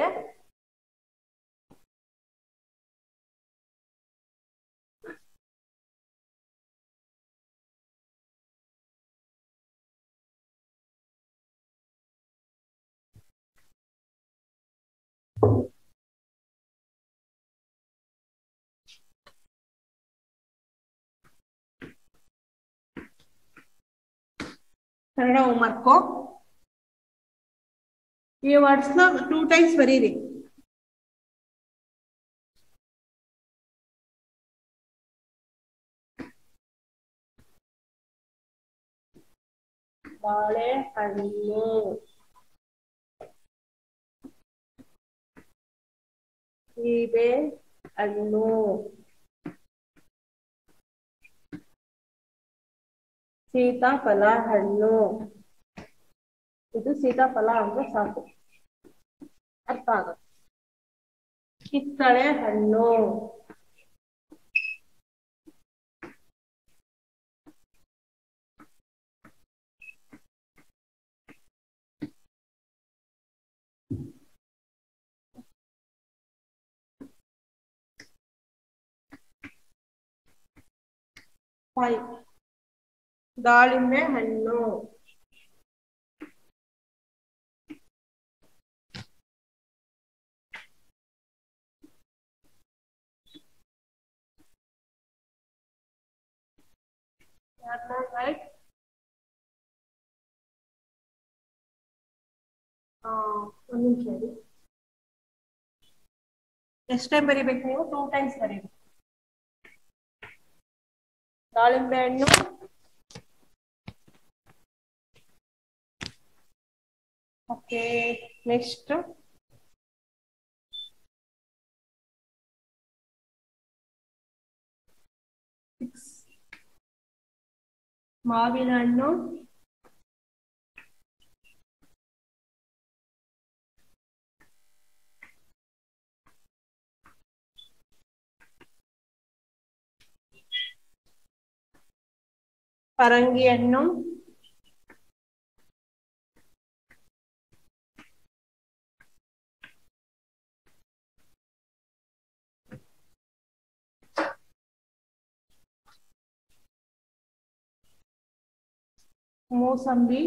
ಕನ್ನಡ ಹೋಮ್ವರ್ಕು ಈ ವರ್ಡ್ಸ್ನ ಟೂ ಟೈಮ್ಸ್ ಬರೀರಿ ಬಾಳೆಹಣ್ಣು ಸೀಬೆ ಹಣ್ಣು ಸೀತಾಫಲ ಹಣ್ಣು ಇದು ಸೀತಾಫಲ ಅಂದ್ರೆ ಸಾಕು ಅರ್ಥ ಆಗುತ್ತೆ ಕಿತ್ತಳೆ ಹಣ್ಣು ಫೈವ್ ದಾಳಿಂಬೆ ಹಣ್ಣು ರೈಟ್ ಒಂದು ನಿಮಿಷ ಇರಿ ಎಷ್ಟು ಟೈಮ್ ಬರಿಬೇಕು ನೀವು ಟೂ ಟೈಮ್ಸ್ ಬರೀಬೇಕು ದಾಳಿಂಬೆ ಹಣ್ಣು ಓಕೆ ನೆಕ್ಸ್ಟ್ ಸಿಕ್ಸ್ ಮಾವಿನ ಹಣ್ಣು ಪರಂಗಿ ಹಣ್ಣು ಮೂಸಂಬಿ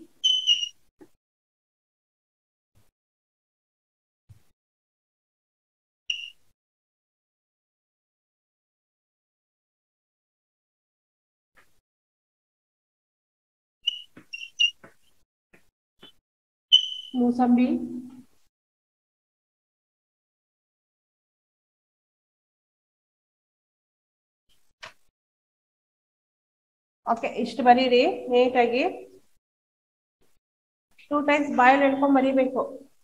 ಮೂಸಂಬಿ ಓಕೆ ಇಷ್ಟು ಬರೀರಿ ನೀಟಾಗಿ ಟೂ ಟೈಮ್ಸ್ ಬಾಯಲ್ಲಿ ಹೇಳ್ಕೊಂಡ್ ಬರಿಬೇಕು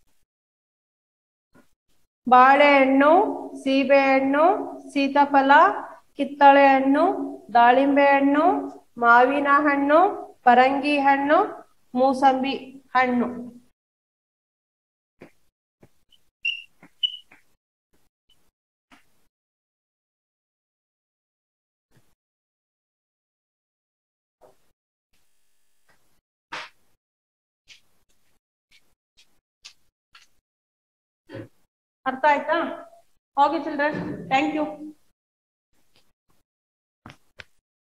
ಬಾಳೆಹಣ್ಣು ಸೀಬೆಹಣ್ಣು ಸೀತಾಫಲ ಕಿತ್ತಳೆ ಹಣ್ಣು ದಾಳಿಂಬೆ ಹಣ್ಣು ಮಾವಿನ ಹಣ್ಣು ಪರಂಗಿ ಹಣ್ಣು ಮೂಸಂಬಿ ಹಣ್ಣು ಅರ್ಥ ಆಯ್ತಾ ಹೋಗಿ ಚಿಲ್ಡ್ರನ್ ಥ್ಯಾಂಕ್ ಯು